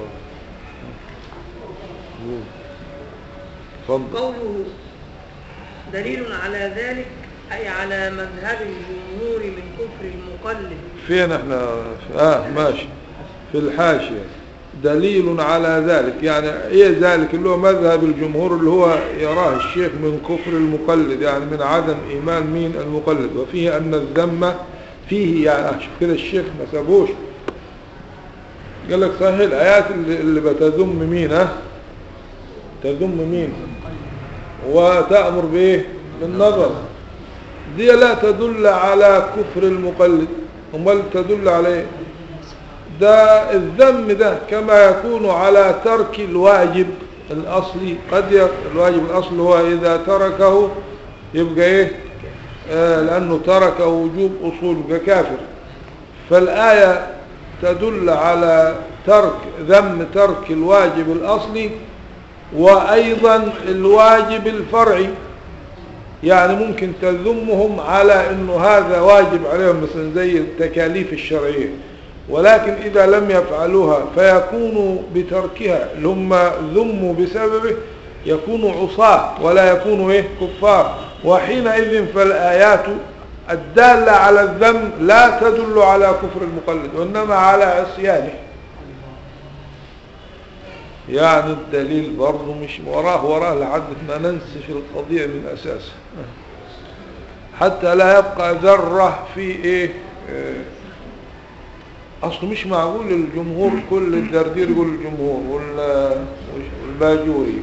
قول. اتفضل قوله دليل على ذلك أي على مذهب الجمهور من كفر المقلد فين احنا اه ماشي في الحاشية دليل على ذلك يعني ايه ذلك اللي هو مذهب الجمهور اللي هو يراه الشيخ من كفر المقلد يعني من عدم ايمان مين المقلد وفيه ان الذم فيه يعني شوف كده الشيخ ما سابوش قال لك صحيح الايات اللي, اللي بتذم مين ها تذم مين وتأمر بايه بالنظر دي لا تدل على كفر المقلد امال تدل على ايه ده الذم ده كما يكون على ترك الواجب الاصلي قد يك الواجب الاصلي هو اذا تركه يبقى ايه آه لانه ترك وجوب اصول يبقى كافر فالايه تدل على ترك ذم ترك الواجب الاصلي وايضا الواجب الفرعي يعني ممكن تذمهم على انه هذا واجب عليهم مثلا زي التكاليف الشرعية ولكن اذا لم يفعلوها فيكونوا بتركها اللي هم ذموا بسببه يكونوا عصاة ولا يكونوا ايه كفار وحينئذ فالآيات الدالة على الذم لا تدل على كفر المقلد وإنما على عصيانه يعني الدليل برضه مش وراه وراه لحد ما ننسف القضية من أساسها حتى لا يبقى ذرة في إيه آه، أصله مش معقول الجمهور كل الدردير يقول الجمهور وال- والباجوري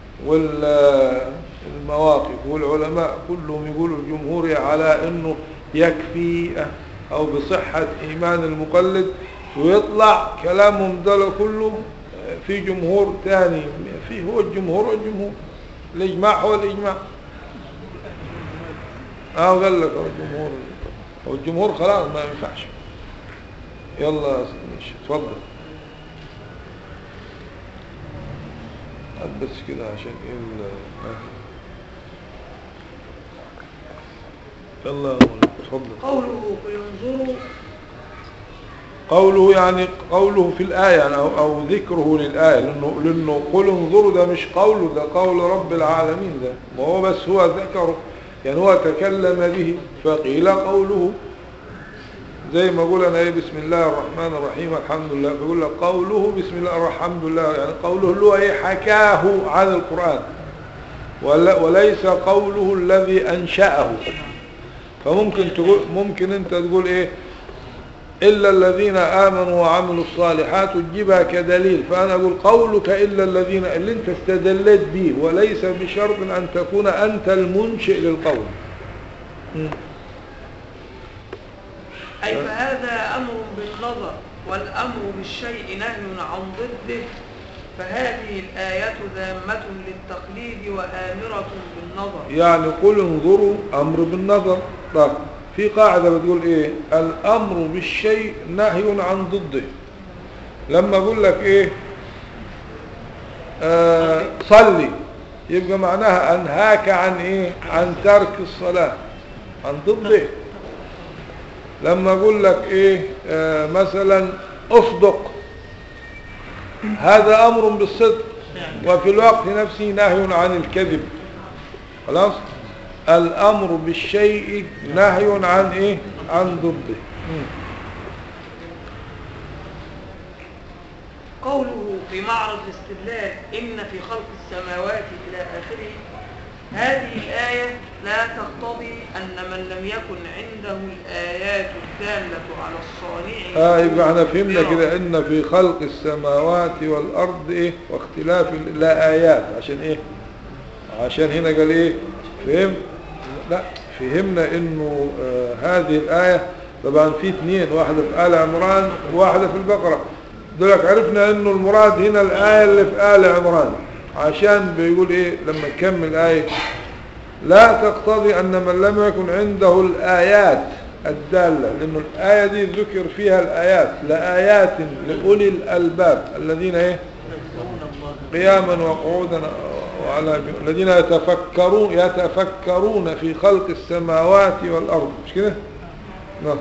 والمواقف والعلماء كلهم يقولوا الجمهور على أنه يكفي أو بصحة إيمان المقلد ويطلع كلامهم ده كله في جمهور تاني في هو الجمهور والجمهور الإجماع هو الإجماع اه قال لك هو الجمهور هو الجمهور خلاص ما ينفعش يلا يا سيدي ماشي اتفضل هات بس كده عشان ايه ال- ها. يلا يا مولانا، اتفضل قوله انظروا قوله يعني قوله في الآية يعني أو, أو ذكره للآية لأنه, لأنه قل انظروا ده مش قوله ده قول رب العالمين ده ما هو بس هو ذكره يعني هو تكلم به فقيل قوله زي ما قول أنا إيه بسم الله الرحمن الرحيم الحمد لله بيقول لك قوله بسم الله الحمد لله يعني قوله اللي هو إيه حكاه عن القرآن ولا وليس قوله الذي أنشأه فممكن تقول ممكن أنت تقول إيه إلا الذين آمنوا وعملوا الصالحات تجيبها كدليل فأنا أقول قولك إلا الذين اللي أنت استدلت به وليس بشرط أن تكون أنت المنشئ للقول م. أي فهذا أمر بالنظر والأمر بالشيء نهي عن ضده فهذه الآية ذامة للتقليد وآمرة بالنظر يعني قل انظروا أمر بالنظر طيب في قاعدة بتقول إيه الأمر بالشيء نهي عن ضده لما أقول لك إيه آه صلي يبقى معناها أنهاك عن إيه عن ترك الصلاة عن ضده لما أقول لك إيه آه مثلا أصدق هذا أمر بالصدق وفي الوقت نفسه نهي عن الكذب خلاص الأمر بالشيء نهي عن إيه عن ضده مم. قوله في معرض الاستدلال إن في خلق السماوات إلى آخره هذه الآية لا تقتضي أن من لم يكن عنده الآيات الدالة على الصانع آه يبقى احنا فهمنا كده ان في خلق السماوات والارض ايه واختلاف ال- لا ايات عشان ايه عشان هنا قال ايه فهم لا فهمنا انه آه هذه الايه طبعا في اثنين واحده في ال عمران وواحده في البقره دولك عرفنا انه المراد هنا الايه اللي في ال عمران عشان بيقول ايه لما نكمل ايه لا تقتضي أن من لم يكن عنده الآيات الدالة لأن الآية دي ذكر فيها الآيات لآيات لأولي الألباب الذين إيه قياما وقعودا وعلى الذين يتفكرون يتفكرون في خلق السماوات والأرض مش كده نعم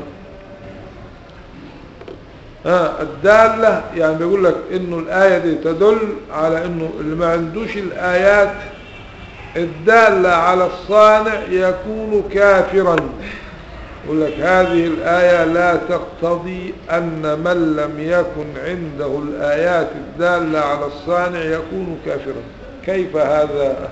ها الدالة يعني بيقول لك انه الآية دي تدل على انه اللي ما عندوش الآيات الدالة على الصانع يكون كافرا يقول لك هذه الآية لا تقتضي أن من لم يكن عنده الآيات الدالة على الصانع يكون كافرا كيف هذا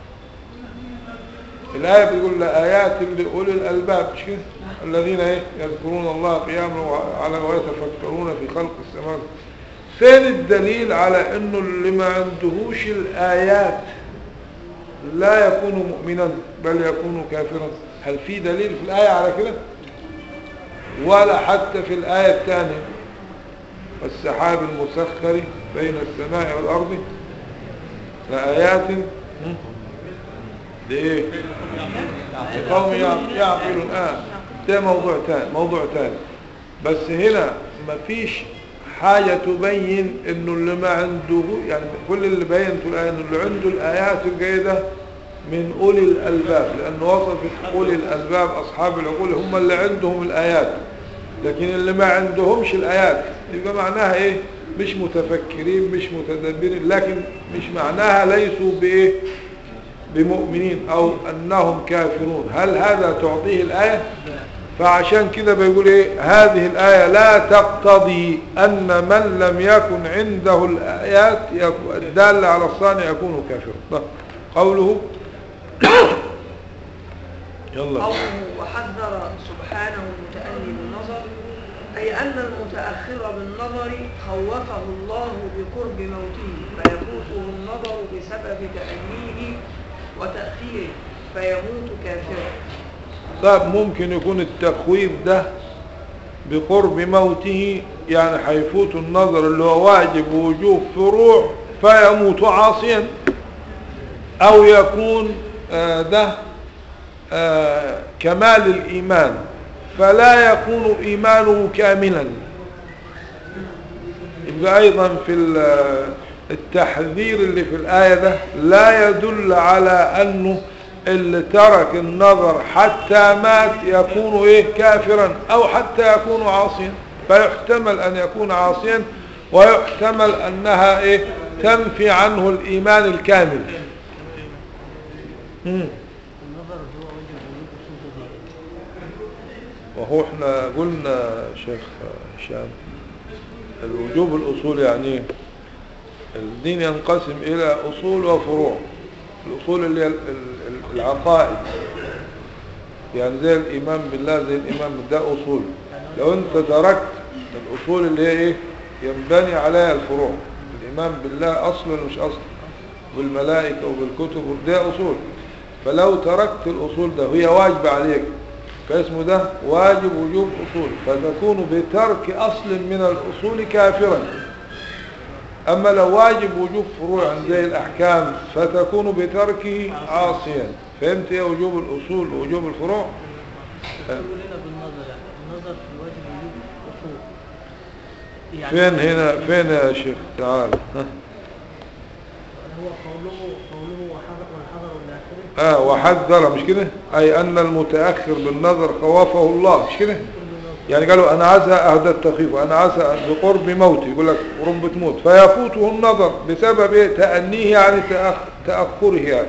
الآية بتقول لآيات لأولي الألباب مش كده؟ الذين إيه؟ يذكرون الله قياما وعلى ويتفكرون في خلق السماوات فين الدليل على انه اللي ما عندهوش الآيات لا يكون مؤمنا بل يكون كافرا هل في دليل في الآية على كده ولا حتى في الآية الثانية والسحاب المسخر بين السماء والأرض لآيات هم؟ لإيه لقوم يع- يعقلون آه ده موضوع تاني موضوع تاني بس هنا مفيش حاجة تبين انه اللي ما عنده يعني كل اللي بين في الآية انه اللي عنده الآيات الجيدة من أولي الألباب لأنه وصفت أولي الألباب أصحاب العقول هم اللي عندهم الآيات لكن اللي ما عندهمش الآيات يبقى معناها إيه مش متفكرين مش متدبرين لكن مش معناها ليسوا بإيه بمؤمنين أو أنهم كافرون هل هذا تعطيه الآية فعشان كده بيقول ايه هذه الآية لا تقتضي أن من لم يكن عنده الآيات يكو- الدالة على الصانع يكون كافرا طيب. قوله يلا قوله وحذر سبحانه المتأني بالنظر أي أن المتأخر بالنظر خوفه الله بقرب موته فيفوته النظر بسبب تأنيه وتأخيره فيموت كافرا طيب ممكن يكون التخويف ده بقرب موته يعني حيفوت النظر اللي هو واجب وجوب فروع فيموت عاصيا او يكون آه، ده آه، كمال الايمان فلا يكون ايمانه كاملا يبقى ايضا في ال- التحذير اللي في الايه ده لا يدل على انه اللي ترك النظر حتى مات يكون ايه كافرا او حتى يكون عاصيا فيحتمل ان يكون عاصيا ويحتمل انها ايه تنفي عنه الايمان الكامل مم. وهو احنا قلنا شيخ هشام الوجوب الاصول يعني ايه الدين ينقسم الى اصول وفروع الاصول اللي هي ال- ال- العقائد يعني زي الايمان بالله زي الايمان بالله ده اصول لو انت تركت الاصول اللي هي ايه ينبني عليها الفروع الايمان بالله اصل ولا مش اصل بالملائكه وبالكتب ده اصول فلو تركت الاصول ده هي واجبه عليك فاسمه ده واجب وجوب اصول فتكون بترك اصل من الاصول كافرا اما لو واجب وجوب فروع زي الاحكام فتكون بتركه عاصيا فهمت ايه وجوب الاصول ووجوب الفروع يقول هنا بالنظر يعني النظر في الواجب وجوب اصول فين هنا فين يا شيخ تعال ها. هو قوله قوله وحذر والحذر الاخره اه وحذر مش كده اي ان المتاخر بالنظر خوفه الله مش كده يعني قالوا انا عسى اهدى التخيف وانا عسى أن بقرب موتي يقول لك قرب بتموت فيفوته النظر بسبب ايه تانيه يعني تأخ تاخره يعني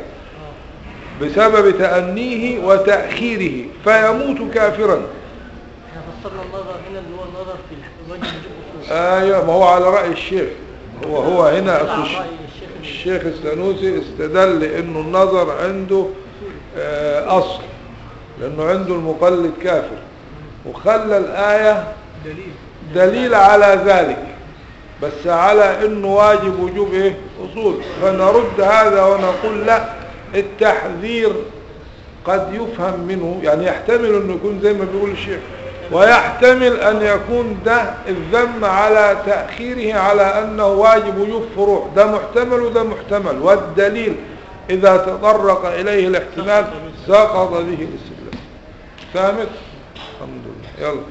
بسبب تانيه وتاخيره فيموت كافرا احنا فسرنا النظر هنا اللي هو النظر في الواجب وجوب اصول ايوه ما هو على راي الشيخ هو هو هنا على أصل الش- رأي الشيخ ال- الشيخ السنوسي استدل انه النظر عنده آه، اصل لانه عنده المقلد كافر وخلى الايه دليل دليل على ذلك بس على انه واجب وجوب ايه اصول فنرد هذا ونقول لا التحذير قد يفهم منه يعني يحتمل انه يكون زي ما بيقول الشيخ ويحتمل ان يكون ده الذم على تأخيره على انه واجب وجوب فروع ده محتمل وده محتمل والدليل اذا تطرق اليه الاحتمال سقط به الاستدلال فهمت الحمد لله يلا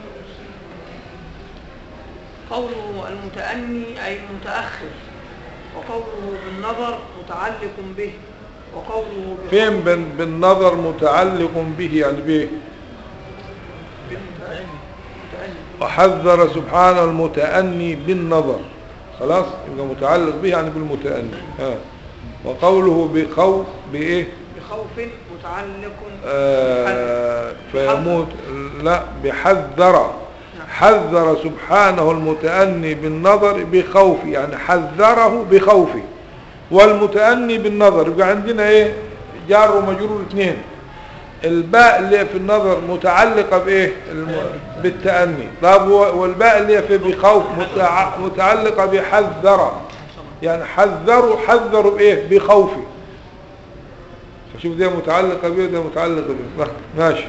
قوله المتأني أي المتأخر وقوله بالنظر متعلق به وقوله بقول- فين بن بالنظر متعلق به يعني به متأني وحذر سبحانه المتأني بالنظر خلاص يبقى متعلق به يعني بالمتأني ها وقوله بخوف بإيه بخوف متعلق آه فيموت لا بحذر حذر سبحانه المتأني بالنظر بخوف يعني حذره بخوفه والمتأني بالنظر يبقى عندنا ايه جار ومجرور اثنين الباء اللي في النظر متعلقة بايه الم... بالتأني طب و- والباء اللي في بخوف متع... متعلقة بحذر يعني حذروا حذروا بايه بخوفه فشوف ده متعلقة بيه وده متعلقة بيه ماشي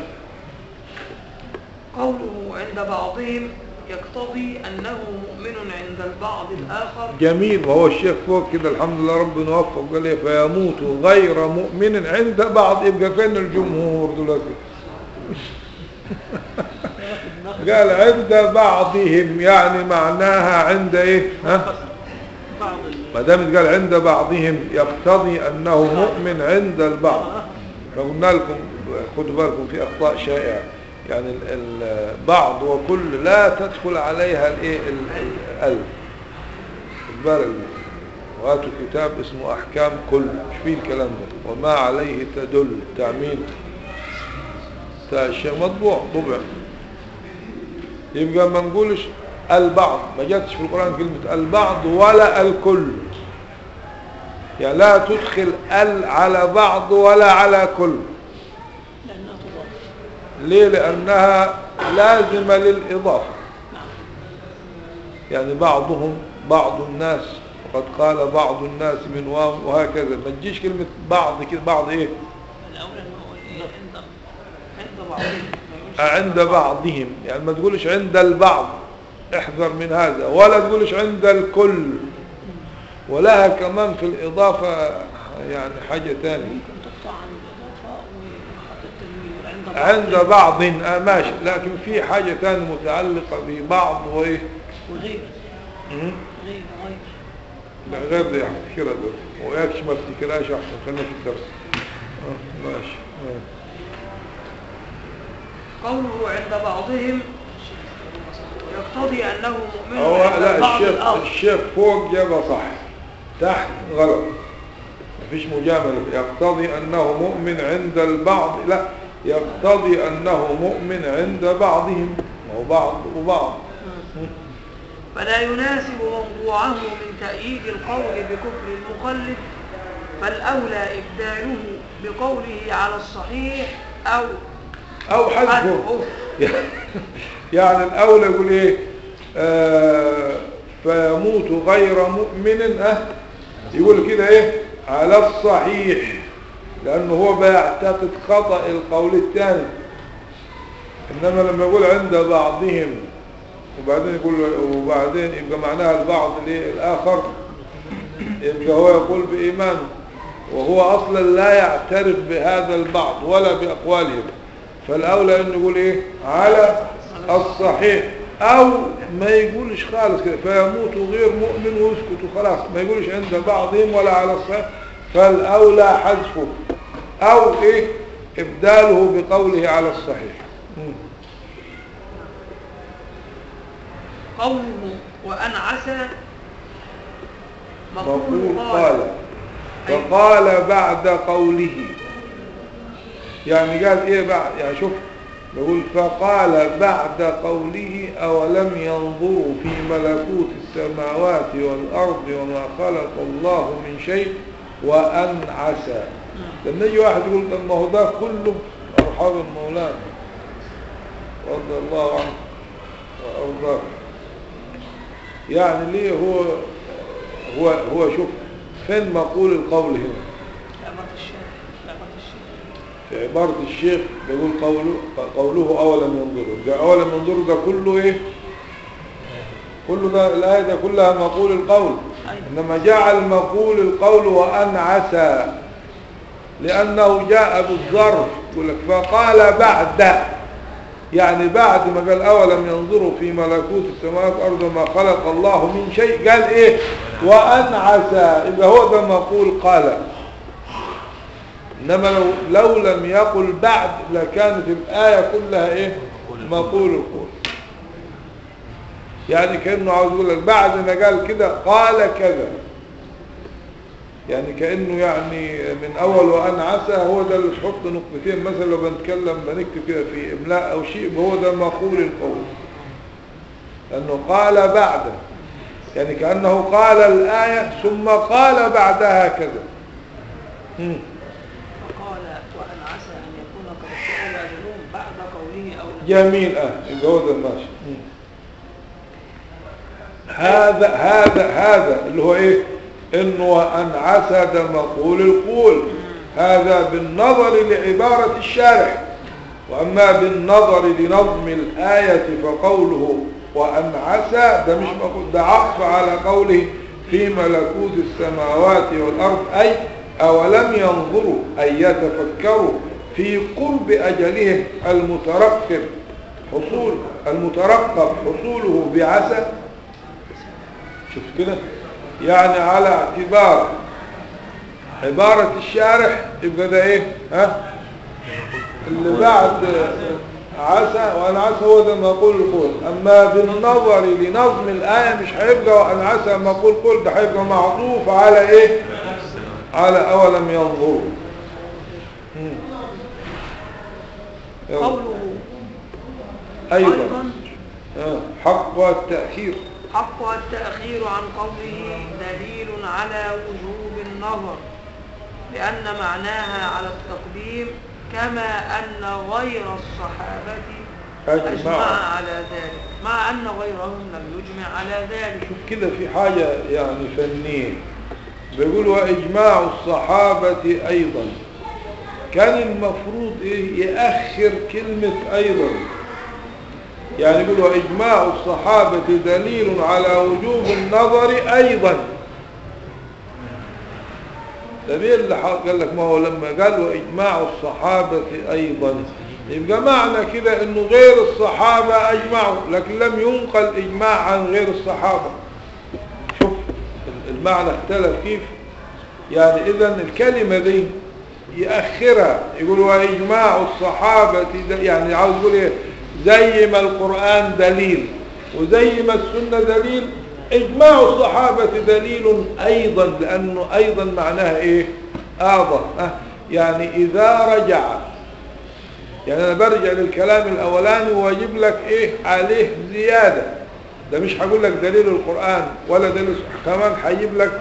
قوله عند بعضهم يقتضي أنه مؤمن عند البعض الآخر جميل وهو الشيخ فوق كده الحمد لله ربنا وفق قال ايه فيموت غير مؤمن عند بعض يبقى فين الجمهور دلوقتي قال عند بعضهم يعني معناها عند ايه ها بعض ال- ما دام قال عند بعضهم يقتضي انه مؤمن عند البعض فقلنا لكم خدوا بالكم في اخطاء شائعه يعني ال- البعض وكل لا تدخل عليها الايه ال- الالف خد بالك وهاتوا كتاب اسمه احكام كل مش فيه الكلام ده وما عليه تدل تعميل بتاع الشيء مطبوع طبع يبقى ما نقولش البعض ما جاتش في القرآن كلمة البعض ولا الكل يعني لا تدخل ال على بعض ولا على كل لأنها تضاف ليه لأنها لازمة للإضافة يعني بعضهم بعض الناس وقد قال بعض الناس من واو وهكذا ما تجيش كلمة بعض كده بعض ايه الأولى إن هو إيه عند عند بعضهم ما يقولش عند بعضهم يعني ما تقولش عند البعض احذر من هذا ولا تقولش عند الكل ولها كمان في الإضافة يعني حاجة تانية ممكن تقطع عن الإضافة وحط التنوين عند عند بعض آه ماشي لكن في حاجة تانية متعلقة ببعض وإيه وغير مم؟ غير غير لا غير دي افتكرها دول وياكش ما افتكرهاش احسن خلينا في الدرس آه ماشي آه. قوله عند بعضهم يقتضي أنه مؤمن هو عند لا البعض الشيخ الآخر الشيخ فوق جابها صح تحت غلط مفيش مجاملة يقتضي أنه مؤمن عند البعض لا يقتضي أنه مؤمن عند بعضهم ما هو بعض وبعض فلا يناسب موضوعه من تأييد القول بكفر المخلف فالأولى إبداله بقوله على الصحيح أو أو حذفه حذفه يعني الأولى يقول إيه آه فيموت غير مؤمن أه يقول كده إيه على الصحيح لأنه هو بيعتقد خطأ القول الثاني إنما لما يقول عند بعضهم وبعدين يقول وبعدين يبقى معناها البعض ليه الآخر يبقى هو يقول بإيمانه وهو أصلا لا يعترف بهذا البعض ولا بأقوالهم فالأولى أن يقول إيه على الصحيح أو ما يقولش خالص كده فيموت غير مؤمن ويسكت خلاص ما يقولش عند بعضهم ولا على الصحيح فالأولى حذفه أو إيه إبداله بقوله على الصحيح مم. قوله وأن عسى مقول قال فقال بعد قوله يعني قال ايه بعد يعني شوف يقول فقال بعد قوله اولم ينظروا في ملكوت السماوات والارض وما خلق الله من شيء وان عسى لما يجي واحد يقول طب ما هو ده كله ارحاب مولانا رضي الله عنه وارضاه يعني ليه هو هو هو شوف فين مقول القول هنا عبارة الشيخ عبارة الشيخ في عبارة الشيخ بيقول قوله قوله أولم ينظروا ده أولم ينظروا ده كله إيه كله ده الآية ده كلها مقول القول أيوة. إنما جعل مقول القول وأن عسى لأنه جاء بالظرف يقول لك فقال بعد يعني بعد ما قال أولم ينظروا في ملكوت السماوات والأرض ما خلق الله من شيء قال إيه وأن عسى يبقى هو ده مقول قال إنما لو, لو لم يقل بعد لكانت الآية كلها إيه مقول القول يعني كأنه عاوز يقول لك بعد ما قال كده قال كذا يعني كأنه يعني من أول وأن عسى هو ده اللي تحط نقطتين مثلا لو بنتكلم بنكتب كده في إملاء أو شيء هو ده مقول القول لأنه قال بعد يعني كأنه قال الآية ثم قال بعدها كذا مم. فقال وأن عسى أن يكون قد اكتمل أجلهم بعد قوله أو لم جميل اه يبقى هو ده ماشي مم. هذا هذا هذا اللي هو ايه انه وان عسى ده مقول القول هذا بالنظر لعبارة الشارح واما بالنظر لنظم الآية فقوله وان عسى ده مش مقول ده عطف على قوله في ملكوت السماوات والارض اي اولم ينظروا اي يتفكروا في قرب اجلهم المترقب حصول المترقب حصوله بعسى شوف كده يعني على اعتبار عبارة الشارح يبقى ده ايه ها اللي بعد عسى وأن عسى هو ده مقول القول أما بالنظر لنظم الآية مش هيبقى وأن عسى مقول قول ده هيبقى معطوف على ايه على أولم ينظروا مم. يلا. قوله أيضا آه، حقها التأخير حقها التأخير عن قوله دليل على وجوب النظر لأن معناها على التقديم كما أن غير الصحابة أجمع. أجمع على ذلك مع أن غيرهم لم يجمع على ذلك شوف كده في حاجة يعني فنية بيقول وإجماع الصحابة أيضا كان المفروض إيه يأخر كلمة أيضا يعني يقول وإجماع الصحابة دليل على وجوب النظر أيضا ده مين اللي حق- قال لك ما هو لما قال وإجماع الصحابة أيضا يبقى معنى كده انه غير الصحابة اجمعوا لكن لم ينقل اجماع عن غير الصحابة شوف المعنى اختلف كيف يعني اذا الكلمة دي يأخرها يقول وإجماع الصحابة د- يعني عاوز يقول ايه زي ما القرآن دليل وزي ما السنة دليل إجماع الصحابة دليل أيضا لأنه أيضا معناها إيه أعظم أه يعني إذا رجع يعني أنا برجع للكلام الأولاني وأجيب لك إيه عليه زيادة ده مش هقول لك دليل القرآن ولا دليل كمان هجيب لك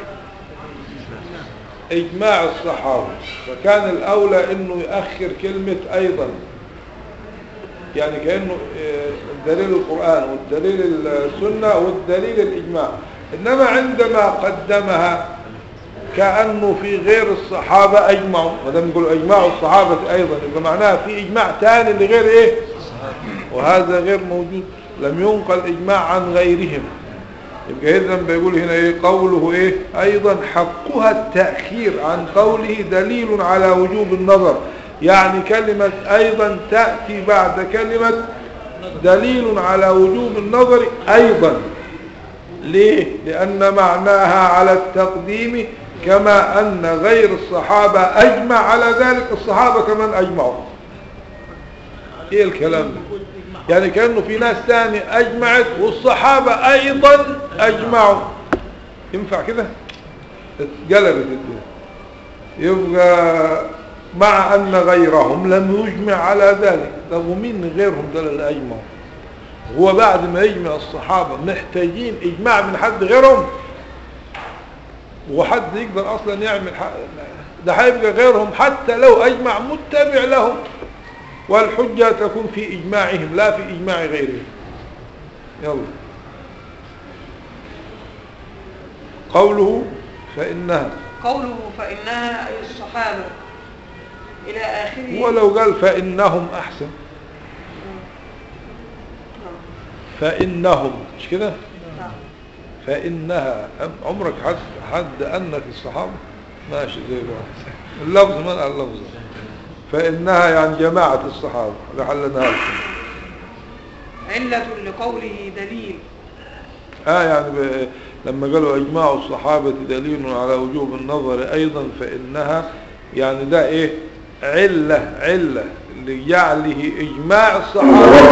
إجماع الصحابة فكان الأولى إنه يأخر كلمة أيضا يعني كأنه آه، دليل القرآن والدليل السنة والدليل الإجماع إنما عندما قدمها كأنه في غير الصحابة أجمعوا ما دام يقولوا أجمعوا الصحابة أيضا يبقى معناها في إجماع ثاني لغير إيه وهذا غير موجود لم ينقل إجماع عن غيرهم يبقى إذا بيقول هنا إيه قوله إيه أيضا حقها التأخير عن قوله دليل على وجوب النظر يعني كلمة أيضا تأتي بعد كلمة دليل على وجوب النظر أيضا ليه؟ لأن معناها على التقديم كما أن غير الصحابة أجمع على ذلك الصحابة كمان أجمعوا إيه الكلام ده؟ يعني كأنه في ناس تاني أجمعت والصحابة أيضا أجمعوا ينفع كده اتقلبت الدنيا يبقى مع أن غيرهم لم يجمع على ذلك طب ومين غيرهم دول اللي أجمعوا هو بعد ما يجمع الصحابة محتاجين إجماع من حد غيرهم وحد يقدر أصلا يعمل حق ده هيبقى غيرهم حتى لو أجمع متبع لهم والحجة تكون في إجماعهم لا في إجماع غيرهم يلا قوله فإنها قوله فإنها أي الصحابة إلى آخره ولو قال فإنهم أحسن نعم. فإنهم مش كده نعم. فإنها أم- عمرك حد حد أنك الصحابة ماشي زي بعض اللفظ من اللفظ فإنها يعني جماعة الصحابة لعلنا لكم علة لقوله دليل آه يعني ب... لما قالوا إجماع الصحابة دليل على وجوب النظر أيضا فإنها يعني ده إيه علة علة لجعله إجماع الصحابة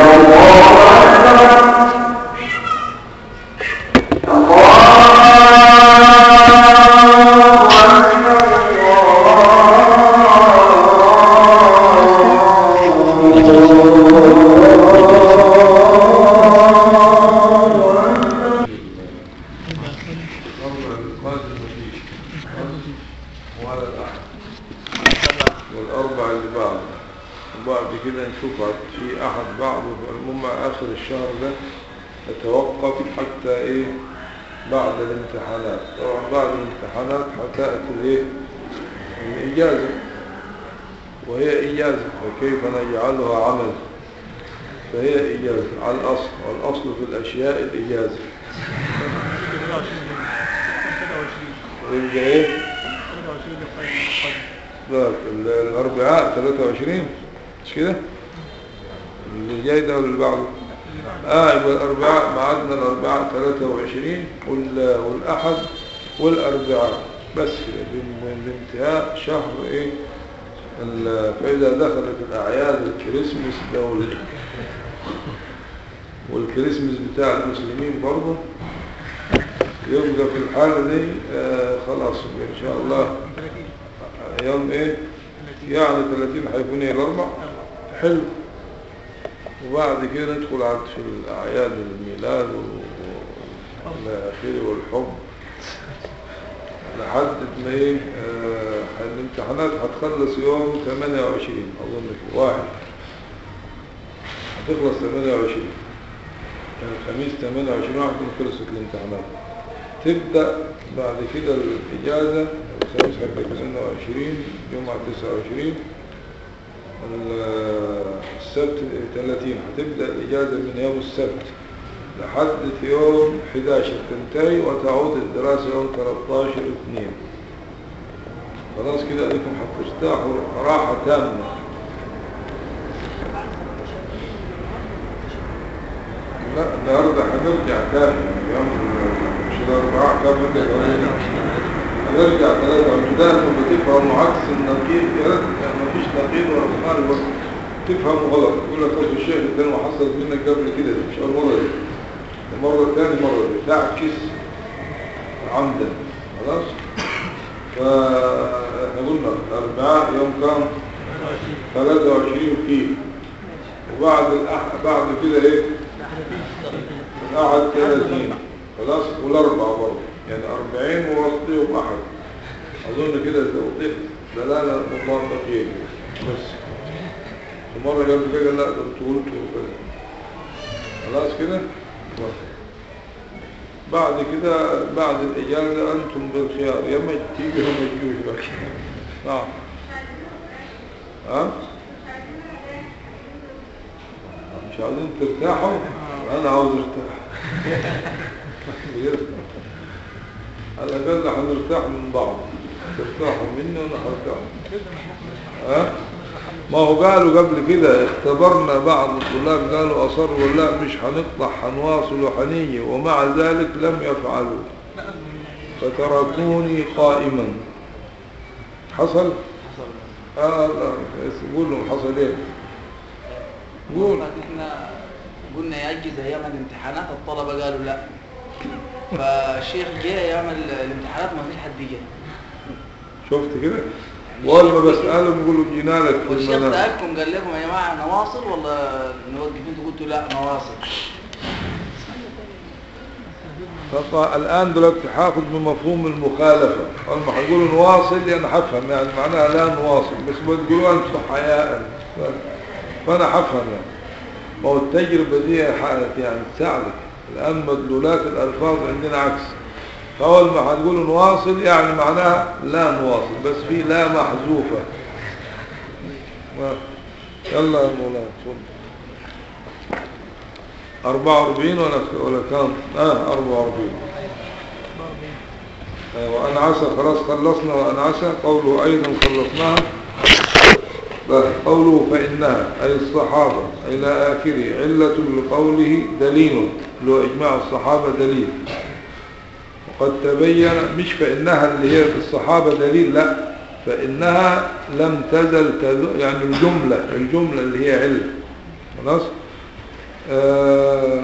الأربع القادم مفيش ولا الأحد والأربع اللي بعد وبعد كده نشوف عاد في أحد بعض المهم آخر الشهر ده نتوقف حتى إيه بعد الامتحانات طبعا بعد الامتحانات هتأتي الإيه الإجازة وهي إجازة فكيف نجعلها عمل فهي إجازة على الأصل والأصل في الأشياء الإجازة يبقى إيه لا ال- الأربعاء 23 مش كده اللي جاي ده ولا اللي بعده اه يبقى الأربعاء معادنا الأربعاء 23 وال- والأحد والأربعاء بس كده بان- بانتهاء شهر ايه ال- فإذا دخلت الأعياد الكريسماس ده وال- والكريسماس بتاع المسلمين برضه يبقى في الحالة دي آه خلاص يبقى إن شاء الله يوم ايه يعني 30 هيكون ايه الاربع حلو وبعد كده ندخل على في الأعياد الميلاد و- والى آخره والحب لحد ما ايه آه الامتحانات هتخلص يوم 28 اظن كده واحد هتخلص 28 يعني الخميس 28 واحد تكون خلصت الامتحانات تبدأ بعد كده الإجازة الخميس هيبقى 28 جمعة 29 ال- السبت 30 هتبدأ الإجازة من يوم السبت لحد في يوم 11 تنتهي وتعود الدراسة يوم 13 2 خلاص كده أنكم هترتاحوا راحة تامة لا النهارده هنرجع تاني يوم مش الأربعاء كام هنرجع هنرجع ثلاثة وجدان بتفهموا عكس النقيض يا ريت يعني مفيش نقيض ولا مخالف بس تفهموا غلط يقول لك أصل الشيخ ده ما حصلت منك قبل كده مش أول مرة دي المرة الثانية مرة دي تعكس عمدا خلاص فاحنا قلنا الأربعاء يوم كام 23 فيه وبعد الأح... بعد كده ايه الأحد 30 خلاص والأربعة برضه يعني 40 ووسطيهم أحد أظن كده توضيح دلالة مطابقين بس المرة اللي قبل كده لا ده انتوا قلتوا كده خلاص كده بعد كده بعد الإجازة أنتم بالخيار يا ما تيجي يا ما تجوش بقى نعم ها مش عاوزين ترتاحوا أنا عاوز ارتاح على الأقل هنرتاح من بعض ترتاحوا مني وأنا هرتاح ها ما هو قالوا قبل كده اختبرنا بعض الطلاب قالوا أصروا لا مش هنطلع هنواصل وحنيجي ومع ذلك لم يفعلوا فتركوني قائما حصل؟ آه لا قول لهم حصل ايه قول احنا قلنا يأجز ايام الامتحانات الطلبة قالوا لا فالشيخ جه ايام ال- الامتحانات ما فيش حد جه شفت كده واول ما بسألهم يقولوا جينا لك في والشيخ المنام سألكم قال لكم يا جماعة نواصل ولا نوقف انتوا قلتوا لا نواصل فطا الآن دلوقتي هاخد بمفهوم المخالفة أول ما هيقولوا نواصل يعني هفهم يعني معناها لا نواصل بس بتقولوا أنتم حياء فأنا هفهم يعني ما هو التجربة دي ح- يعني تساعدك الآن مدلولات الألفاظ عندنا عكس فأول ما هتقولوا نواصل يعني معناها لا نواصل بس في لا محذوفة ما- يلا يا مولانا تفضل 44 ولا ولا كام؟ اه 44 آه وأنا عسى خلاص خلصنا وأنا عسى قوله أيضا خلصناها بل قوله فإنها أي الصحابة إلى آخره علة لقوله دليل لو إجماع الصحابة دليل وقد تبين مش فإنها اللي هي في الصحابة دليل لا فإنها لم تزل تذ... يعني الجملة الجملة اللي هي علة خلاص آه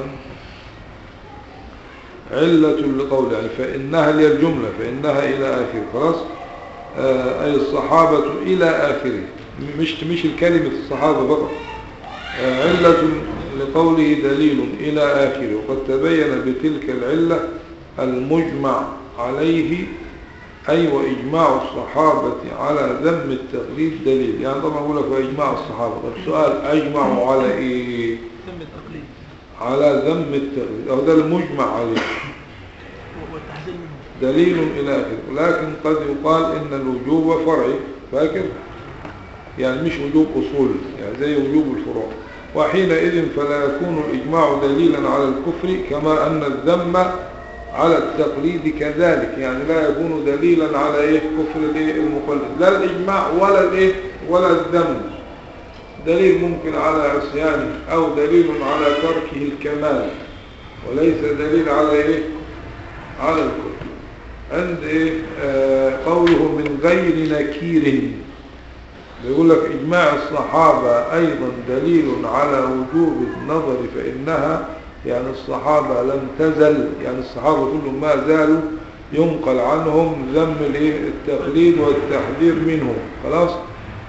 علة لقول يعني فإنها هي الجملة فإنها إلى آخر خلاص آه أي الصحابة إلى آخره مش مش الكلمة الصحابة فقط آه علة لقوله دليل إلى آخره وقد تبين بتلك العلة المجمع عليه أي وإجماع الصحابة على ذم التقليد دليل يعني طبعا أقول لك وإجماع الصحابة طب السؤال أجمعوا على إيه ذم التقليد على ذم التقليد أو ده المجمع عليه والتحذير منه دليل إلى آخره لكن قد يقال إن الوجوب فرعي فاكر يعني مش وجوب أصول يعني زي وجوب الفروع وحينئذ فلا يكون الإجماع دليلا على الكفر كما أن الذم على التقليد كذلك يعني لا يكون دليلا على إيه كفر الإيه المقلد لا الإجماع ولا الإيه ولا الذم دليل ممكن على عصيانه أو دليل على تركه الكمال وليس دليل على إيه على الكفر عند إيه آه قوله من غير نكير بيقول لك إجماع الصحابة أيضا دليل على وجوب النظر فإنها يعني الصحابة لم تزل يعني الصحابة كلهم ما زالوا ينقل عنهم ذم الإيه؟ التقليد والتحذير منه خلاص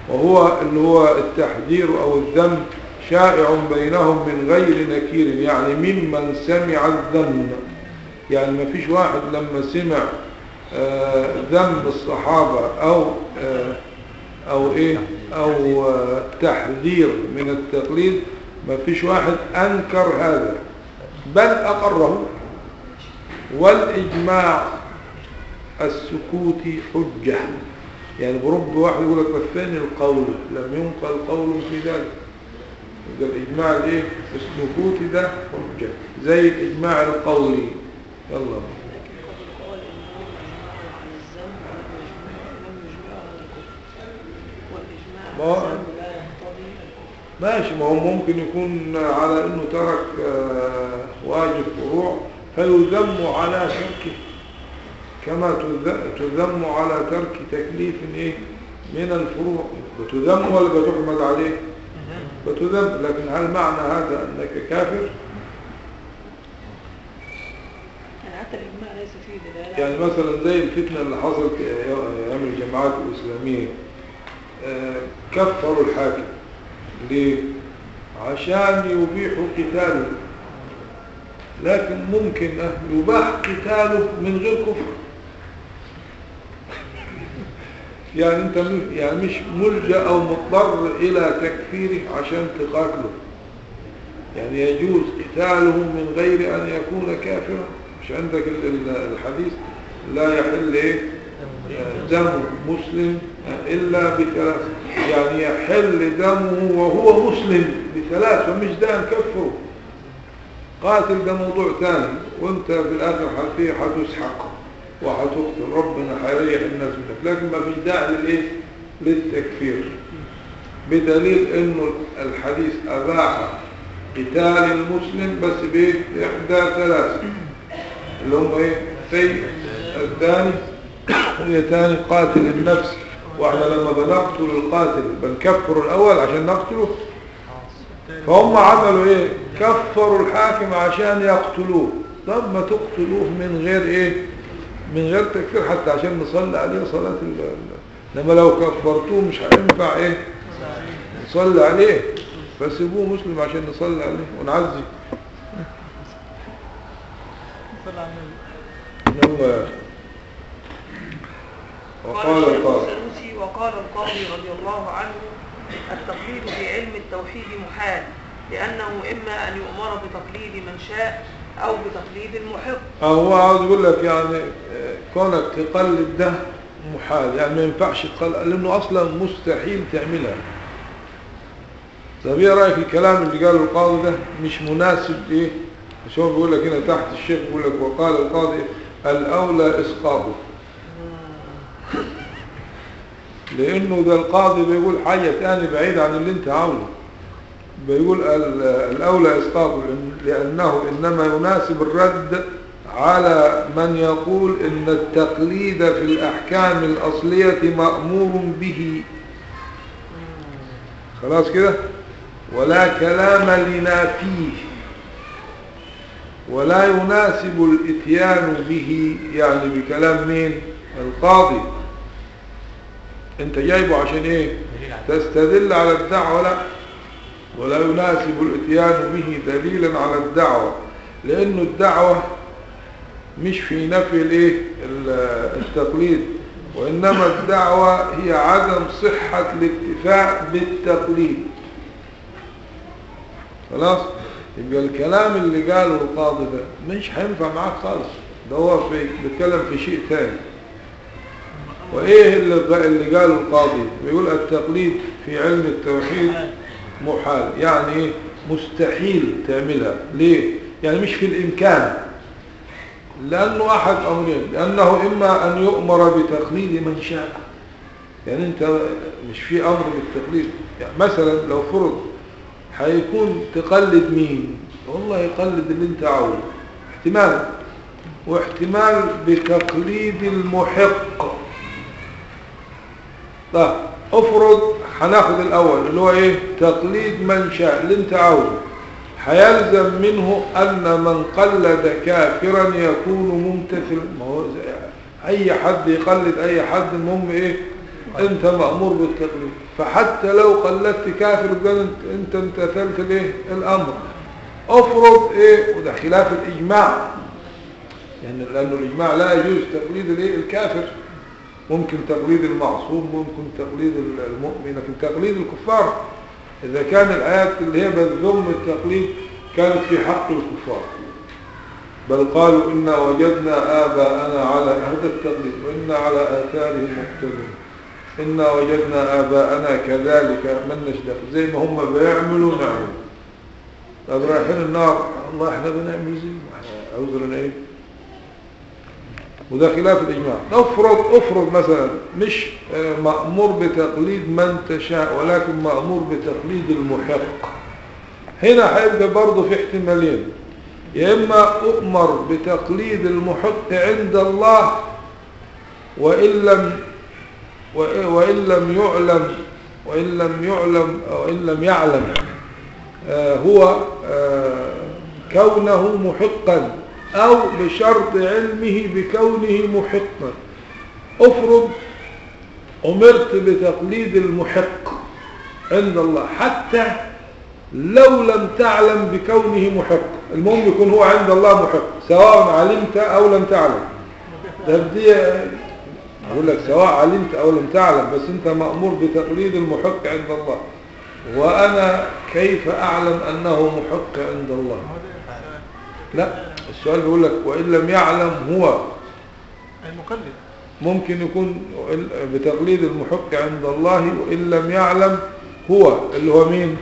وهو اللي هو التحذير أو الذم شائع بينهم من غير نكير يعني ممن سمع الذم يعني ما فيش واحد لما سمع آه، ذم الصحابة أو آه، أو إيه أو آه، تحذير من التقليد ما فيش واحد أنكر هذا بل أقره والإجماع السكوتي حجة يعني برب واحد يقول لك والثاني القول لم ينقل قول في ذلك يبقى الإجماع الإيه السكوتي ده حجة زي الإجماع القولي يلا لكن قد قال إنه إجماع عن الذنب لم يجمع لم يجمع على الكفر والإجماع ما هو- عن الذنب لا يقتضي الكفر ماشي ما هو ممكن يكون على انه ترك آه، واجب فروع فيذم على تركه كما تذ- تذم على ترك تكليف ايه من الفروع بتذم ولا بتحمد عليه بتذم لكن هل معنى هذا انك كافر يعني حتى الإجماع ليس فيه دلالة يعني مثلا زي الفتنة اللي حصلت ايام الجماعات الاسلامية آه، كفروا الحاكم ليه عشان يبيحوا قتاله لكن ممكن أه يباح قتاله من غير كفر يعني انت م- يعني مش ملجأ او مضطر الى تكفيره عشان تقاتله يعني يجوز قتاله من غير ان يكون كافرا مش عندك ال- ال- الحديث لا يحل ايه آه، دم مسلم آه، الا بثلاث يعني يحل دمه وهو مسلم بثلاث فمش ده نكفره قاتل ده موضوع ثاني وانت في الاخر حفيه حتسحق وحتقتل ربنا حيريح الناس منك لكن ما فيش داعي للايه للتكفير بدليل انه الحديث اباح قتال المسلم بس بايه احدى ثلاث اللي هم ايه سيء الثاني والثاني قاتل النفس واحنا لما بنقتل القاتل بنكفر الاول عشان نقتله فهم عملوا ايه كفروا الحاكم عشان يقتلوه طب ما تقتلوه من غير ايه من غير تكفير حتى عشان نصلي عليه صلاة ال ال- لما لو كفرتوه مش هينفع ايه نصلي عليه فسيبوه مسلم عشان نصلي عليه ونعزي صلى على النبي يلا قال وقال الشيخ القاضي السنوسي وقال القاضي رضي الله عنه التقليد في علم التوحيد محال لأنه إما أن يؤمر بتقليد من شاء أو بتقليد المحق هو عاوز يقول لك يعني آه، كونك تقلد ده محال يعني ما ينفعش تقلد لانه اصلا مستحيل تعملها طب ايه رايك في الكلام اللي قاله القاضي ده مش مناسب ايه مش هو بيقول لك هنا تحت الشيخ بيقول لك وقال القاضي الاولى اسقاطه لانه ده القاضي بيقول حاجه ثانيه بعيد عن اللي انت عاوزه بيقول ال- الأولى إسقاطه لأن- لأنه إنما يناسب الرد على من يقول إن التقليد في الأحكام الأصلية مأمور به خلاص كده ولا كلام لنا فيه ولا يناسب الاتيان به يعني بكلام مين القاضي انت جايبه عشان ايه دليل على تستدل على الدعوة لا ولا يناسب الاتيان به دليلا على الدعوة لأنه الدعوة مش في نفي الايه ال- التقليد وإنما الدعوة هي عدم صحة الاكتفاء بالتقليد خلاص يبقى الكلام اللي قاله القاضي ده مش هينفع معاك خالص ده هو في بيتكلم في شيء ثاني وايه اللي اللي قاله القاضي بيقول التقليد في علم التوحيد محال يعني ايه مستحيل تعملها ليه يعني مش في الامكان لانه احد امرين لانه اما ان يؤمر بتقليد من شاء يعني انت مش في امر بالتقليد يعني مثلا لو فرض هيكون تقلد مين والله يقلد اللي انت عاوزه احتمال واحتمال بتقليد المحق طيب افرض هناخد الاول اللي هو ايه تقليد من شاء اللي انت عاوزه هيلزم منه ان من قلد كافرا يكون ممتثلا ما هو زي- اي حد يقلد اي حد المهم ايه انت مأمور بالتقليد فحتى لو قلدت كافر قال انت, انت امتثلت الايه الامر افرض ايه وده خلاف الاجماع يعني لانه الاجماع لا يجوز تقليد الايه الكافر ممكن تقليد المعصوم ممكن تقليد المؤمن لكن تقليد الكفار اذا كان الايات اللي هي بتذم التقليد كانت في حق الكفار بل قالوا إنا وجدنا آباءنا على هذا التقليد وإنا على آثارهم مقتدون إنا وجدنا آباءنا كذلك من نشدق زي ما هم بيعملوا نعمل طب رايحين النار الله احنا بنعمل زي ما احنا عذرنا ايه وده خلاف الإجماع افرض افرض مثلا مش آه، مأمور بتقليد من تشاء ولكن مأمور بتقليد المحق هنا هيبقى برضه في احتمالين يا إما أؤمر بتقليد المحق عند الله وإن لم وإ- وإن لم يعلم وإن لم يعلم أو إن لم يعلم آه، هو آه، كونه محقا أو بشرط علمه بكونه محقا أفرض أمرت بتقليد المحق عند الله حتى لو لم تعلم بكونه محق المهم يكون هو عند الله محق سواء علمت أو لم تعلم ده دي أقول لك سواء علمت أو لم تعلم بس أنت مأمور بتقليد المحق عند الله وأنا كيف أعلم أنه محق عند الله لا السؤال بيقول لك وإن لم يعلم هو المقلد ممكن يكون بتقليد المحق عند الله وإن لم يعلم هو اللي هو مين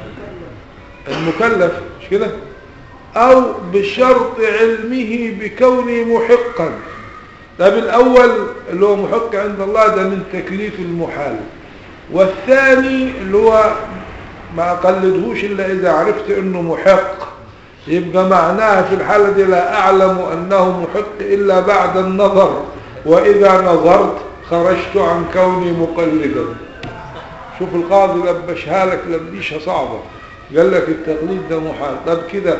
المكلف مش كده أو بشرط علمه بكونه محقا ده بالأول اللي هو محق عند الله ده من تكليف المحال والثاني اللي هو ما قلدهوش إلا إذا عرفت أنه محق يبقى معناها في الحالة دي لا أعلم أنه محق إلا بعد النظر وإذا نظرت خرجت عن كوني مقلدا شوف القاضي لبشها لك لبيشها صعبة قال لك التقليد ده محال طب كده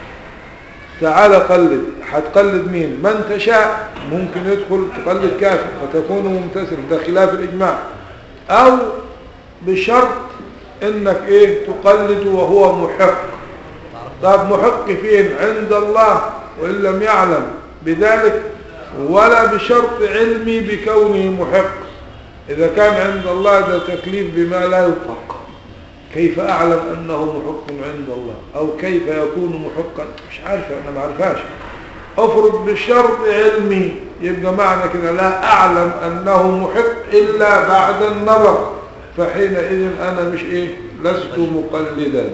تعال قلد هتقلد مين من تشاء ممكن يدخل تقلد كافر فتكون ممتثل ده خلاف الإجماع أو بشرط انك ايه تقلد وهو محق طب محق فين عند الله وإن لم يعلم بذلك ولا بشرط علمي بكونه محق إذا كان عند الله ده تكليف بما لا يطلق كيف أعلم أنه محق عند الله أو كيف يكون محقا مش عارفة أنا ما عارفاش أفرض بشرط علمي يبقى معنى كده لا أعلم أنه محق إلا بعد النظر فحينئذ أنا مش إيه لست مقلدا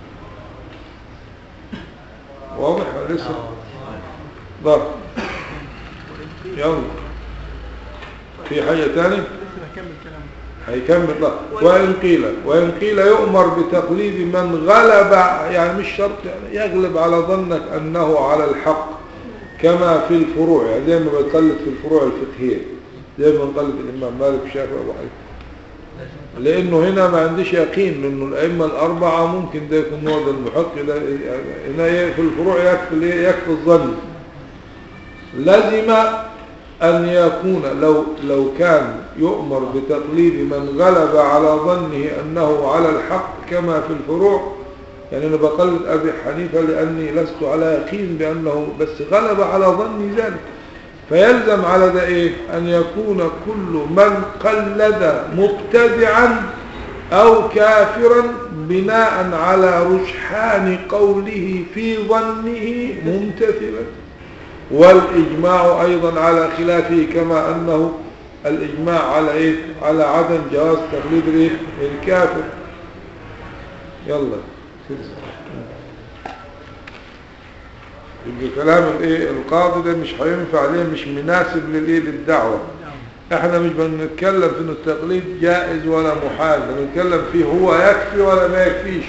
واضح ولا لسه ضرب يلا في حاجة تاني لسه هكمل كلام هيكمل لا وإن قيل وإن قيل يؤمر بتقليد من غلب يعني مش شرط يعني يغلب على ظنك أنه على الحق كما في الفروع يعني زي ما بتقلد في الفروع الفقهية زي ما نقلد الإمام مالك الشافعي أبو حنيفة لأنه هنا ما عنديش يقين أنه الأئمة الأربعة ممكن ده يكون هو ده المحق ده هنا في الفروع يكفي يكفي الظن لازم أن يكون لو لو كان يؤمر بتقليد من غلب على ظنه أنه على الحق كما في الفروع يعني أنا بقلد أبي حنيفة لأني لست على يقين بأنه بس غلب على ظني ذلك فيلزم على ده إيه أن يكون كل من قلد مبتدعا أو كافرا بناء على رجحان قوله في ظنه ممتثلا والإجماع أيضا على خلافه كما أنه الإجماع على إيه؟ على عدم جواز تقليد الإيه؟ الكافر يلا يبقى كلام الإيه؟ القاضي ده مش هينفع عليه مش مناسب للإيه؟ للدعوة احنا مش بنتكلم في ان التقليد جائز ولا محال بنتكلم فيه هو يكفي ولا ما يكفيش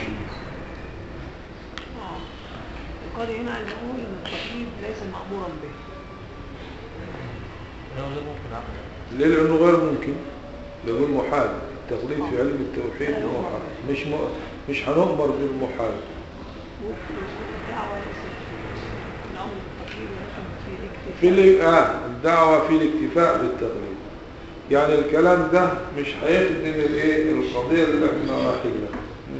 القاضي هنا عايز يقول ان التقليد ليس مأمورا به إنه غير ممكن عقل ليه لأنه غير ممكن يقول محال التقليد في علم التوحيد محال مش م... مش هنؤمر بالمحال الدعوة ليست الأمر التقليد ولكن في في الاكتفاء ال... آه الدعوة في الاكتفاء بالتقليد يعني الكلام ده مش هيخدم الايه القضية اللي احنا رايحين لها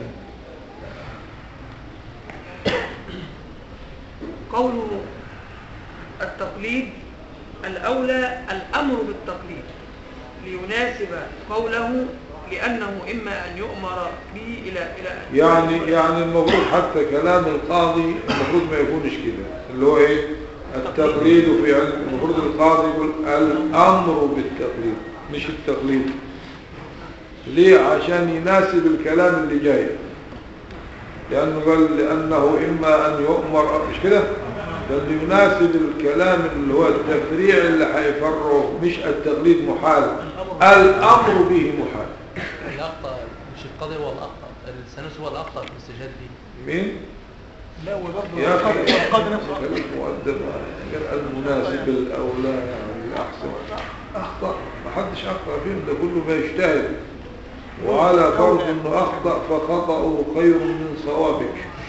قوله التقليد الأولى الأمر بالتقليد ليناسب قوله لأنه إما أن يؤمر به إلى إلى أن يعني يعني المفروض حتى كلام القاضي المفروض ما يكونش كده اللي هو ايه التقليد في علم المفروض القاضي يقول الامر بالتقليد مش التقليد ليه عشان يناسب الكلام اللي جاي لانه قال لانه اما ان يؤمر مش كده بل يناسب الكلام اللي هو التفريع اللي هيفرعه مش التقليد محال الامر به محال الأخطأ مش القاضي هو الأخطأ السنوس هو الأخطأ في الاستشهاد دي مين لا وبرضه يا اخي القاضي نفسه كلام مؤدب قال المناسب الاولى يعني الاحسن اخطا ما حدش اخطا فيهم ده كله بيجتهد وعلى فرض انه اخطا فخطاه خير من صوابك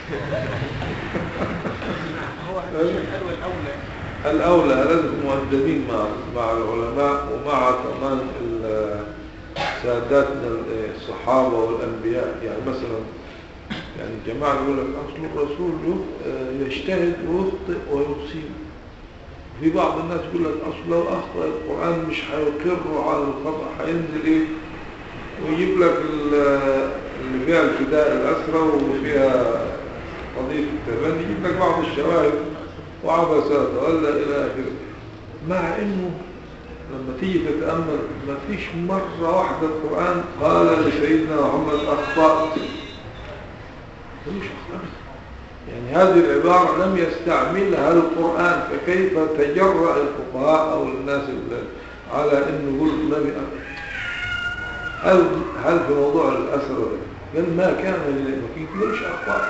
هو الشيخ قالوا الأولى الاولى لازم مؤدبين مع مع العلماء ومع كمان ال- ساداتنا الصحابه والانبياء يعني مثلا يعني الجماعه يقول لك اصل الرسول يخ- آه، يجتهد ويخطئ ويصيب في بعض الناس يقول لك اصل لو اخطا القران مش هيقر على الخطا هينزل ايه ويجيب لك ال- اللي فيها الفداء الاسرى وفيها قضيه التبني يجيب لك بعض الشواهد وعبسات ولا الى اخره مع انه لما تيجي تتامل ما فيش مره واحده القران قال لسيدنا محمد اخطات ملوش أخطاء يعني هذه العبارة لم يستعملها القرآن فكيف تجرأ الفقهاء أو الناس اللي على أنه يقول النبي أخطأ هل هل في موضوع الأسر قال ما كان للمكين ملوش أخطاء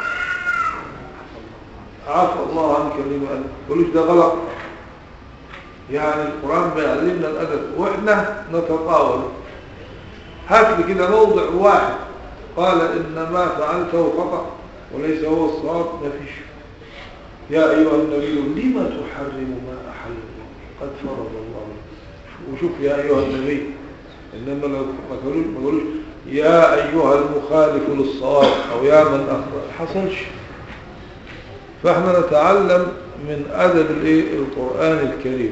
عفى الله عنك لما قال ملوش ده غلط يعني القرآن بيعلمنا الأدب وإحنا نتطاول هات لي كده موضع واحد قال إن ما فعلته خطأ وليس هو الصواب ما فيش يا أيها النبي لما تحرم ما أحل الله قد فرض الله لك وشوف يا أيها النبي إنما لو ما قالوش ما قالوش يا أيها المخالف للصواب أو يا من أخطأ حصلش فإحنا نتعلم من أدب الإيه؟ القرآن الكريم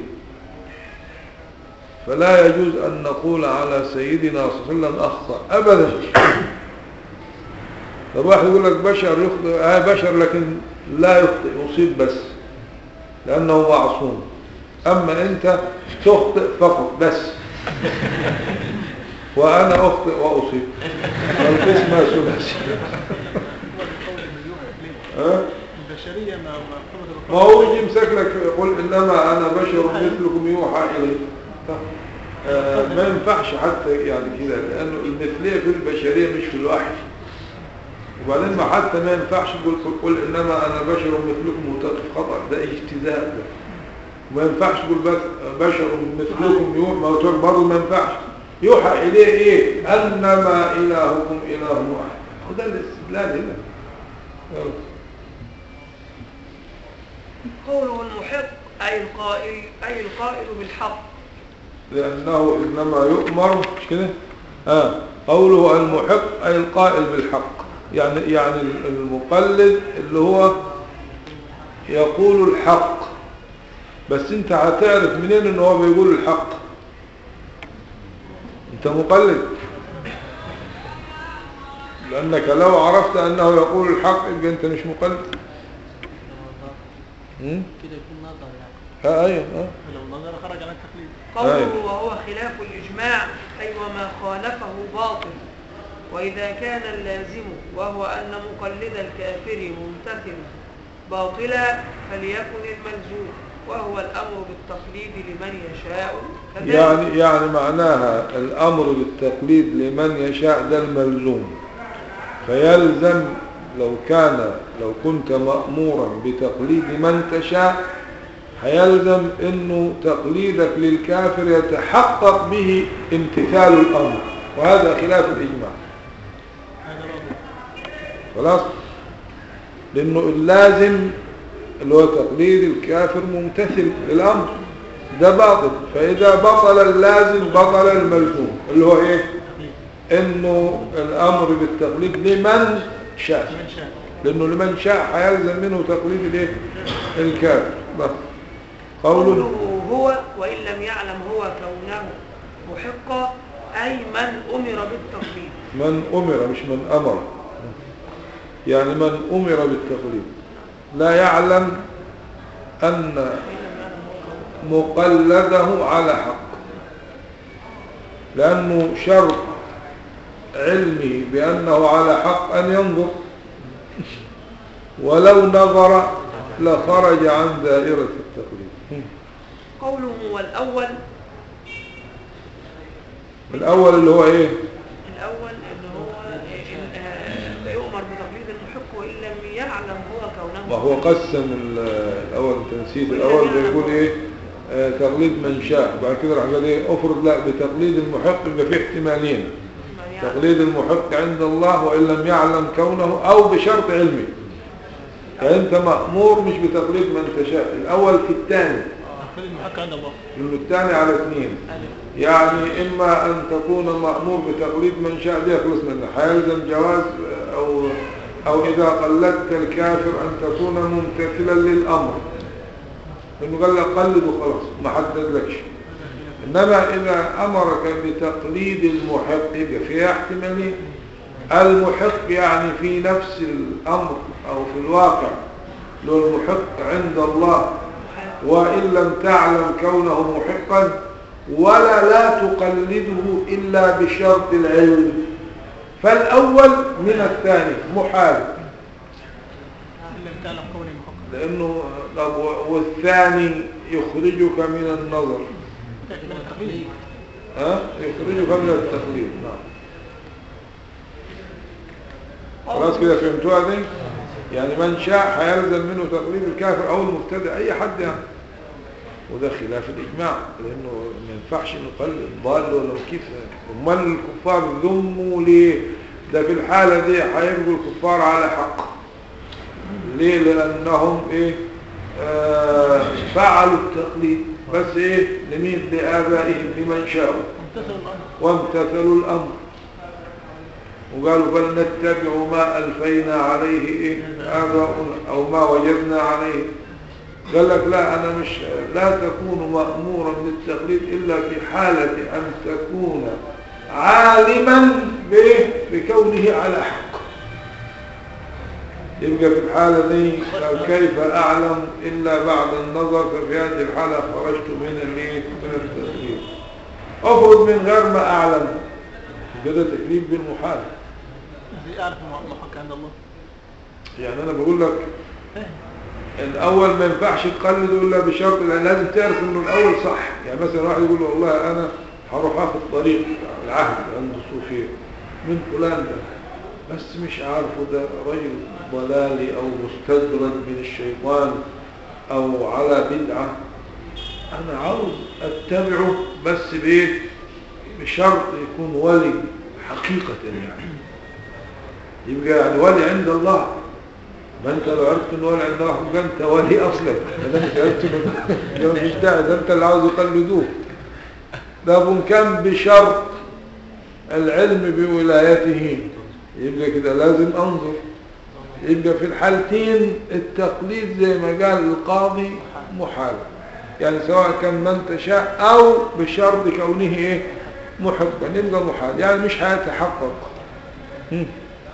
فلا يجوز أن نقول على سيدنا صلى الله عليه وسلم أخطأ أبدا طب واحد يقول لك بشر يخطئ آه بشر لكن لا يخطئ يصيب بس لأنه معصوم أما أنت تخطئ فقط بس وأنا أخطئ وأصيب فالقسم ثلاثي ها؟ البشرية ما ما ما هو يجي يمسك لك يقول إنما أنا بشر مثلكم يوحى إلي آه ما ينفعش حتى يعني كده لأنه المثلية في البشرية مش في الوحي وبعدين ما حتى ما ينفعش يقول قل إنما أنا بشر مثلكم وتقف خطأ ده اجتزاء ده وما ينفعش تقول بس بشر مثلكم يوحى ما هو تقول برضه ما ينفعش يوحى إليه إيه أنما إلهكم إله واحد وده الاستدلال هنا يلا. قوله المحق أي القائل أي القائل بالحق لأنه إنما يؤمر مش كده آه. قوله المحق أي القائل بالحق يعني يعني المقلد اللي هو يقول الحق بس انت هتعرف منين ان هو بيقول الحق انت مقلد لانك لو عرفت انه يقول الحق يبقى انت مش مقلد م? كده يكون نظر يعني اه ايوه اه لو نظر خرج عن التقليد قوله أيوة. وهو خلاف الإجماع أي وما خالفه باطل وإذا كان اللازم وهو أن مقلد الكافر ممتثل باطلا فليكن الملزوم وهو الأمر بالتقليد لمن يشاء كذلك يعني يعني معناها الأمر بالتقليد لمن يشاء ده الملزوم فيلزم لو كان لو كنت مأمورا بتقليد من تشاء هيلزم انه تقليدك للكافر يتحقق به امتثال الأمر وهذا خلاف الإجماع هذا رابط خلاص لأنه اللازم اللي هو تقليد الكافر ممتثل للأمر ده باطل فإذا بطل اللازم بطل الملزوم اللي هو إيه إنه الأمر بالتقليد لمن شاء من شاء لأنه لمن شاء هيلزم منه تقليد الإيه الكافر بس قوله قوله هو وإن لم يعلم هو كونه محقا أي من أمر بالتقليد من أمر مش من أمر يعني من أمر بالتقليد لا يعلم أن وإن لم يعلم هو كونه مقلده على حق لأنه شرط علمه بأنه على حق أن ينظر ولو نظر لخرج عن دائرة التقليد قوله والأول الأول اللي هو إيه الأول إن هو إن- آه، يؤمر بتقليد المحق وإن لم يعلم هو كونه ما هو قسم ال- الأول تنسيد الأول بيقول إيه آه تقليد من شاء بعد كده راح قال إيه أفرض لا بتقليد المحق يبقى فيه احتمالين من يعلم. تقليد المحق عند الله وإن لم يعلم كونه أو بشرط علمي فأنت مأمور مش بتقليد من تشاء الأول في الثاني تقليد المحق عند الله لأنه الثاني على اثنين ألف يعني إما أن تكون مأمور بتقليد من شاء دي يخلص منه حيلزم جواز أو أو إذا قلدت الكافر أن تكون ممتثلا للأمر لأنه قال لك قلد وخلاص ما حددلكش إنما إذا أمرك بتقليد المحق يبقى فيها احتمالين المحق يعني في نفس الأمر أو في الواقع لو المحق عند الله وإن لم تعلم كونه محقا ولا لا تقلده إلا بشرط العلم فالأول من الثاني محال إن لم تعلم كوني محق لأنه طب والثاني يخرجك من النظر من التقليد ها يخرجك من التقليد نعم خلاص كده فهمتوها دي يعني من شاء هيلزم منه تقليد الكافر او المبتدع اي حد يعني وده خلاف الاجماع لانه ما ينفعش نقلد ضال ولا كيف امال الكفار ذموا ليه ده في الحاله دي هيبقوا الكفار على حق ليه لانهم ايه آه فعلوا التقليد بس ايه لمين لابائهم لمن شاءوا امتثل الأمر وامتثلوا الأمر وقالوا فلنتبع ما ألفينا عليه إيه آباؤنا أو ما وجدنا عليه قال لك لا أنا مش لا تكون مأمورا بالتقليد إلا في حالة أن تكون عالما بإيه؟ بكونه على حق يبقى في الحالة دي لو كيف أعلم إلا بعد النظر ففي هذه الحالة خرجت من الإيه؟ من التقليد افرض من غير ما اعلم كده تكليف بالمحال ازاي اعرف المحق عند الله يعني انا بقول لك الاول ما ينفعش تقلده الا بشرط لان لازم تعرف انه الاول صح يعني مثلا واحد يقول له والله انا هروح اخد طريق العهد عند الصوفيه من فلان ده بس مش عارفه ده رجل ضلالي او مستدرج من الشيطان او على بدعه انا عاوز اتبعه بس بايه بشرط يكون ولي حقيقة يعني يبقى يعني ولي عند الله ما انت لو عرفت ان ولي عند الله يبقى انت ولي اصلا ما دام انت عرفت إنه- ده مفيش داعي ده انت اللي عاوز يقلدوك ده ابن كان بشرط العلم بولايته يبقى كده لازم انظر يبقى في الحالتين التقليد زي ما قال القاضي محال يعني سواء كان من تشاء او بشرط كونه ايه محقا يبقى محال يعني مش هيتحقق هم.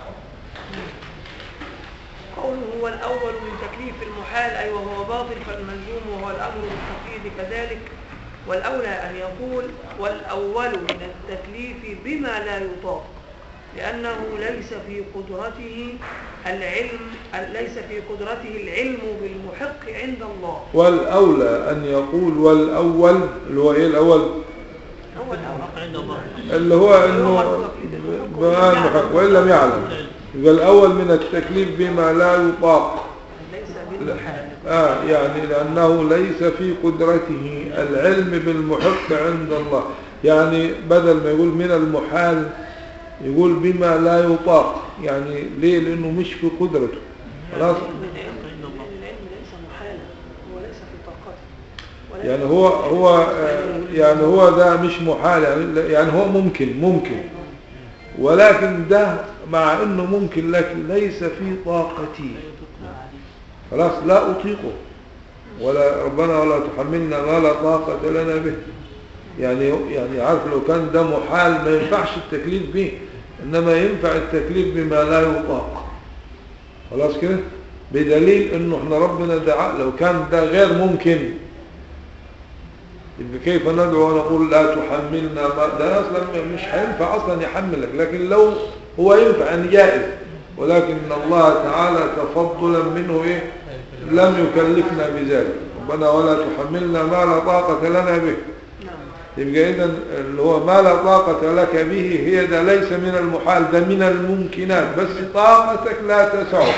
قوله هو الأول من تكليف المحال أي وهو باطل فالملزوم وهو الأمر بالتقليد كذلك والأولى أن يقول والأول من التكليف بما لا يطاق لأنه ليس في قدرته العلم ليس في قدرته العلم بالمحق عند الله والأولى أن يقول والأول اللي هو إيه الأول هو الأول المحق عند الله اللي هو إنه بما المحق وإن لم يعلم يبقى الأول من التكليف بما لا يطاق ليس بالمحال آه يعني لأنه ليس في قدرته العلم بالمحق عند الله يعني بدل ما يقول من المحال يقول بما لا يطاق يعني ليه لأنه مش في قدرته خلاص العلم العلم ليس محالا هو ليس في طاقته يعني هو هو آه، يعني هو ده مش محال يعني يعني هو ممكن ممكن ولكن ده مع انه ممكن لكن ليس في طاقتي خلاص لا اطيقه ولا ربنا ولا تحملنا ما لا طاقة لنا به يعني يعني عارف لو كان ده محال ما ينفعش التكليف به انما ينفع التكليف بما لا يطاق خلاص كده بدليل انه احنا ربنا دعا لو كان ده غير ممكن يبقى كيف ندعو ونقول لا تحملنا ما ده اصلا مش هينفع اصلا يحملك لكن لو هو ينفع يعني جائز ولكن الله تعالى تفضلا منه ايه لم يكلفنا بذلك ربنا ولا تحملنا ما لا طاقة لنا به يبقى اذا اللي هو ما لا طاقة لك به هي ده ليس من المحال ده من الممكنات بس طاقتك لا تسعه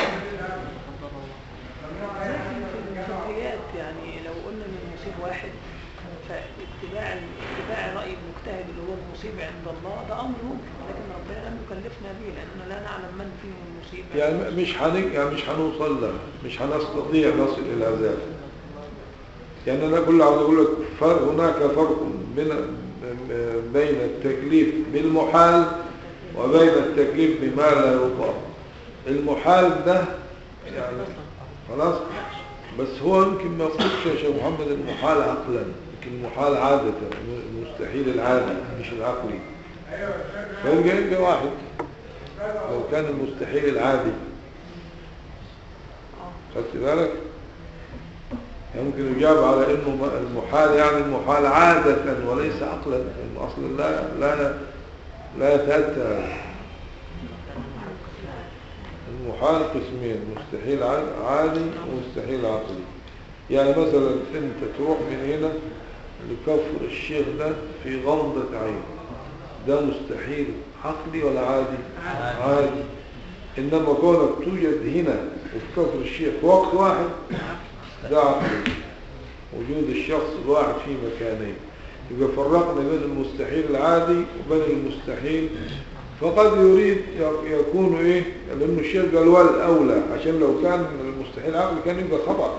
في الفقهيات يعني لو قلنا ان المصيب واحد فاتباع اتباع راي المجتهد اللي هو المصيب عند الله ده امر ممكن لكن ربنا لم يكلفنا به لاننا لا نعلم من فيهم المصيب يعني مش هن... يعني مش هنوصل له مش هنستطيع نصل الى ذلك يعني انا كل عاوز اقول لك فرق هناك فرق بين بين التكليف بالمحال وبين التكليف بما لا يطاق المحال ده يعني خلاص بس هو يمكن ما يقصدش يا شيخ محمد المحال عقلا يمكن المحال عادة المستحيل العادي مش العقلي فيبقى يبقى واحد لو كان المستحيل العادي خدت بالك يمكن يجاب على انه ما- المحال يعني المحال عادة وليس عقلا لانه اصلا لا لا لا يتأتى هذا. المحال قسمين مستحيل ع- عادي ومستحيل عقلي يعني مثلا انت تروح من هنا لكفر الشيخ ده في غمضة عين ده مستحيل عقلي ولا عادي عادي انما كونك توجد هنا وفي كفر الشيخ في وقت واحد ده عقلي وجود الشخص الواحد في مكانين يبقى فرقنا بين المستحيل العادي وبين المستحيل فقد يريد ي- يكون ايه لانه الشيخ قال هو الاولى عشان لو كان المستحيل عقلي كان يبقى خطأ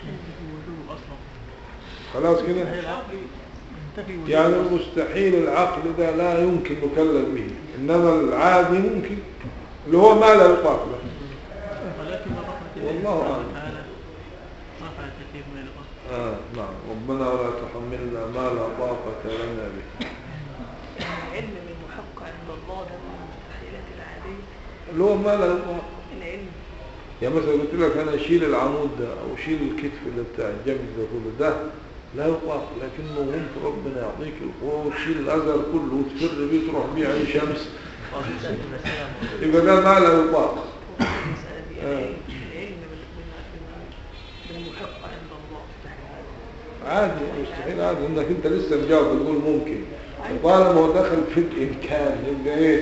خلاص كده يعني المستحيل العقل ده لا يمكن نكلف به انما العادي ممكن اللي هو ما لا يطاق له ولكن رحمة والله الله أعلم. تعالى رفع التكليف من الأصل آه نعم ربنا ولا تحملنا ما لا طاقة لنا به العلم بالمحق عند الله ده من المستحيلات العادية اللي هو ما لا يطاق العلم يعني مثلا قلت لك انا اشيل العمود ده او اشيل الكتف اللي بتاع الجنب ده كله ده لا يطاق لكنه ممكن ربنا يعطيك القوه وتشيل الاثر كله وتفر بيه تروح بيه عين شمس يبقى ده ما لا يطاق المسألة دي آه. العلم العلم بال- بال- بالمحق عند الله عادي مستحيل عادي انك انت لسه مجاوب بتقول ممكن طالما هو دخل في الامكان يبقى ايه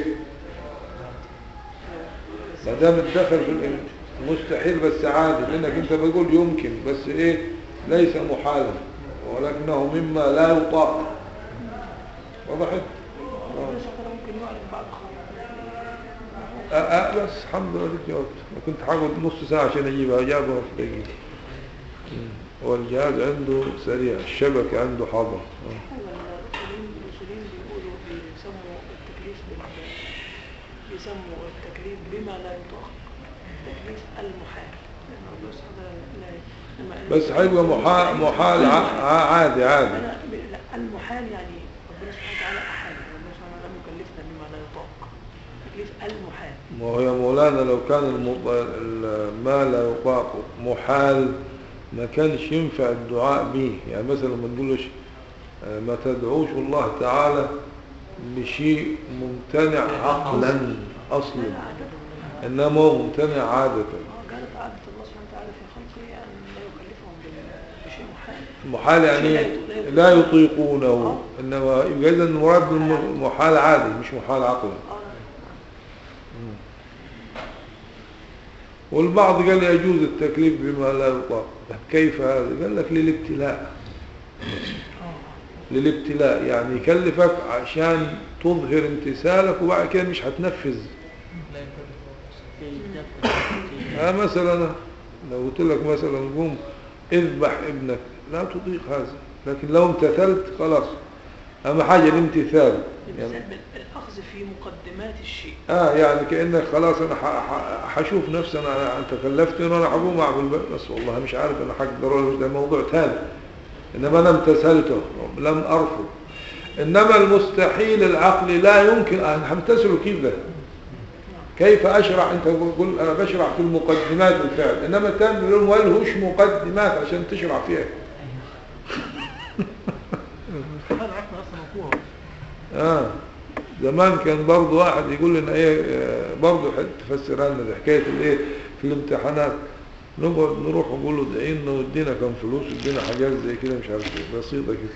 ما دام اتدخل في الامكان مستحيل بس عادي لانك انت بتقول يمكن بس ايه ليس محالا ولكنه مما لا يطاق وضحت آه. ربنا سبحانه ممكن يعلم بعد خالص أه أه بس الحمد لله لك جاوبت أنا كنت حاقعد نص ساعة عشان أجيبها أجابها في دقيقة مم. هو الجهاز عنده سريع الشبكة عنده حاضر آه. المسلمين المسلمين بيقولوا بيسموا التكليف بال بيسموا التكليف بما لا يطاق التكليف المحال لأن ربنا سبحانه لا لما- بس هيبقى محال, محال ع- ع- عادي عادي أنا ب- لا المحال يعني ربنا سبحانه وتعالى أحال ربنا سبحانه وتعالى لم يكلفنا بما لا يطاق تكليف المحال وهي مولانا لو كان المط... ال- ما لا يطاق محال ما كانش ينفع الدعاء به يعني مثلا ما نقولش آه، ما تدعوش الله تعالى بشيء ممتنع عقلا أصلا لا عادة إنما هو ممتنع عادة آه، قالت عادة الله سبحانه وتعالى في خلقه أن لا يكلفهم بال- بشيء محال محال يعني لا يطيقونه إنما يبقى إذا المراد بالمحال عادي مش محال عقلا آه والبعض قال يجوز التكليف بما لا يطاق كيف هذا قال لك للابتلاء للابتلاء يعني يكلفك عشان تظهر امتثالك وبعد كده مش هتنفذ آه مثلا لو قلت لك مثلا قوم اذبح ابنك لا تطيق هذا لكن لو امتثلت خلاص اهم حاجة الامتثال يعني الإنسان بال- الأخذ في مقدمات الشيء اه يعني كأنك خلاص انا ح- ح- حشوف نفسي انا انا تكلفت انه انا هقوم اعمل ب- بس والله مش عارف انا هقدر ولا مش ده موضوع ثاني انما انا امتثلته لم ارفض انما المستحيل العقلي لا يمكن ان همتثله كيف ده كيف اشرع انت تقول انا بشرع في المقدمات الفعل انما الثاني بيقول ملهوش مقدمات عشان تشرع فيها هذا عرفنا اصلا وقوعه اه زمان كان برضه واحد يقول لنا ايه آه، برضه حد تفسر لنا دي حكايه الايه في الامتحانات نقعد نروح نقول له ادعي لنا وادينا كم فلوس وادينا حاجات زي كده مش عارف ايه بسيطه كده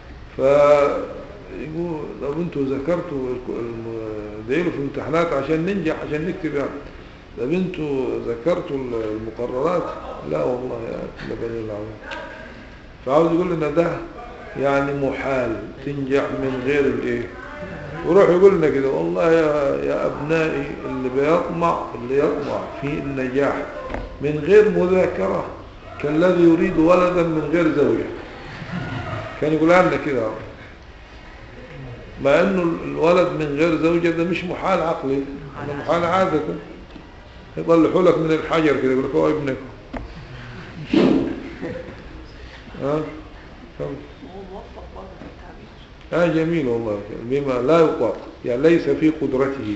فيقول لو انتوا ذكرتوا الك- الم- ادعي له في الامتحانات عشان ننجح عشان نكتب يعني طب انتوا ذكرتوا المقررات لا والله يا لبني العظيم فعاوز يقول لنا ده يعني محال تنجح من غير الايه وروح يقول لنا كده والله يا, يا ابنائي اللي بيطمع اللي يطمع في النجاح من غير مذاكرة كالذي يريد ولدا من غير زوجة كان يقول لنا كده مع انه الولد من غير زوجة ده مش محال عقلي ده محال عادة يطلعوا لك من الحجر كده يقول لك هو ابنك ها فهمت وهو موفق برضه في التعبير آه جميل والله بما لا يطاق يعني ليس في قدرته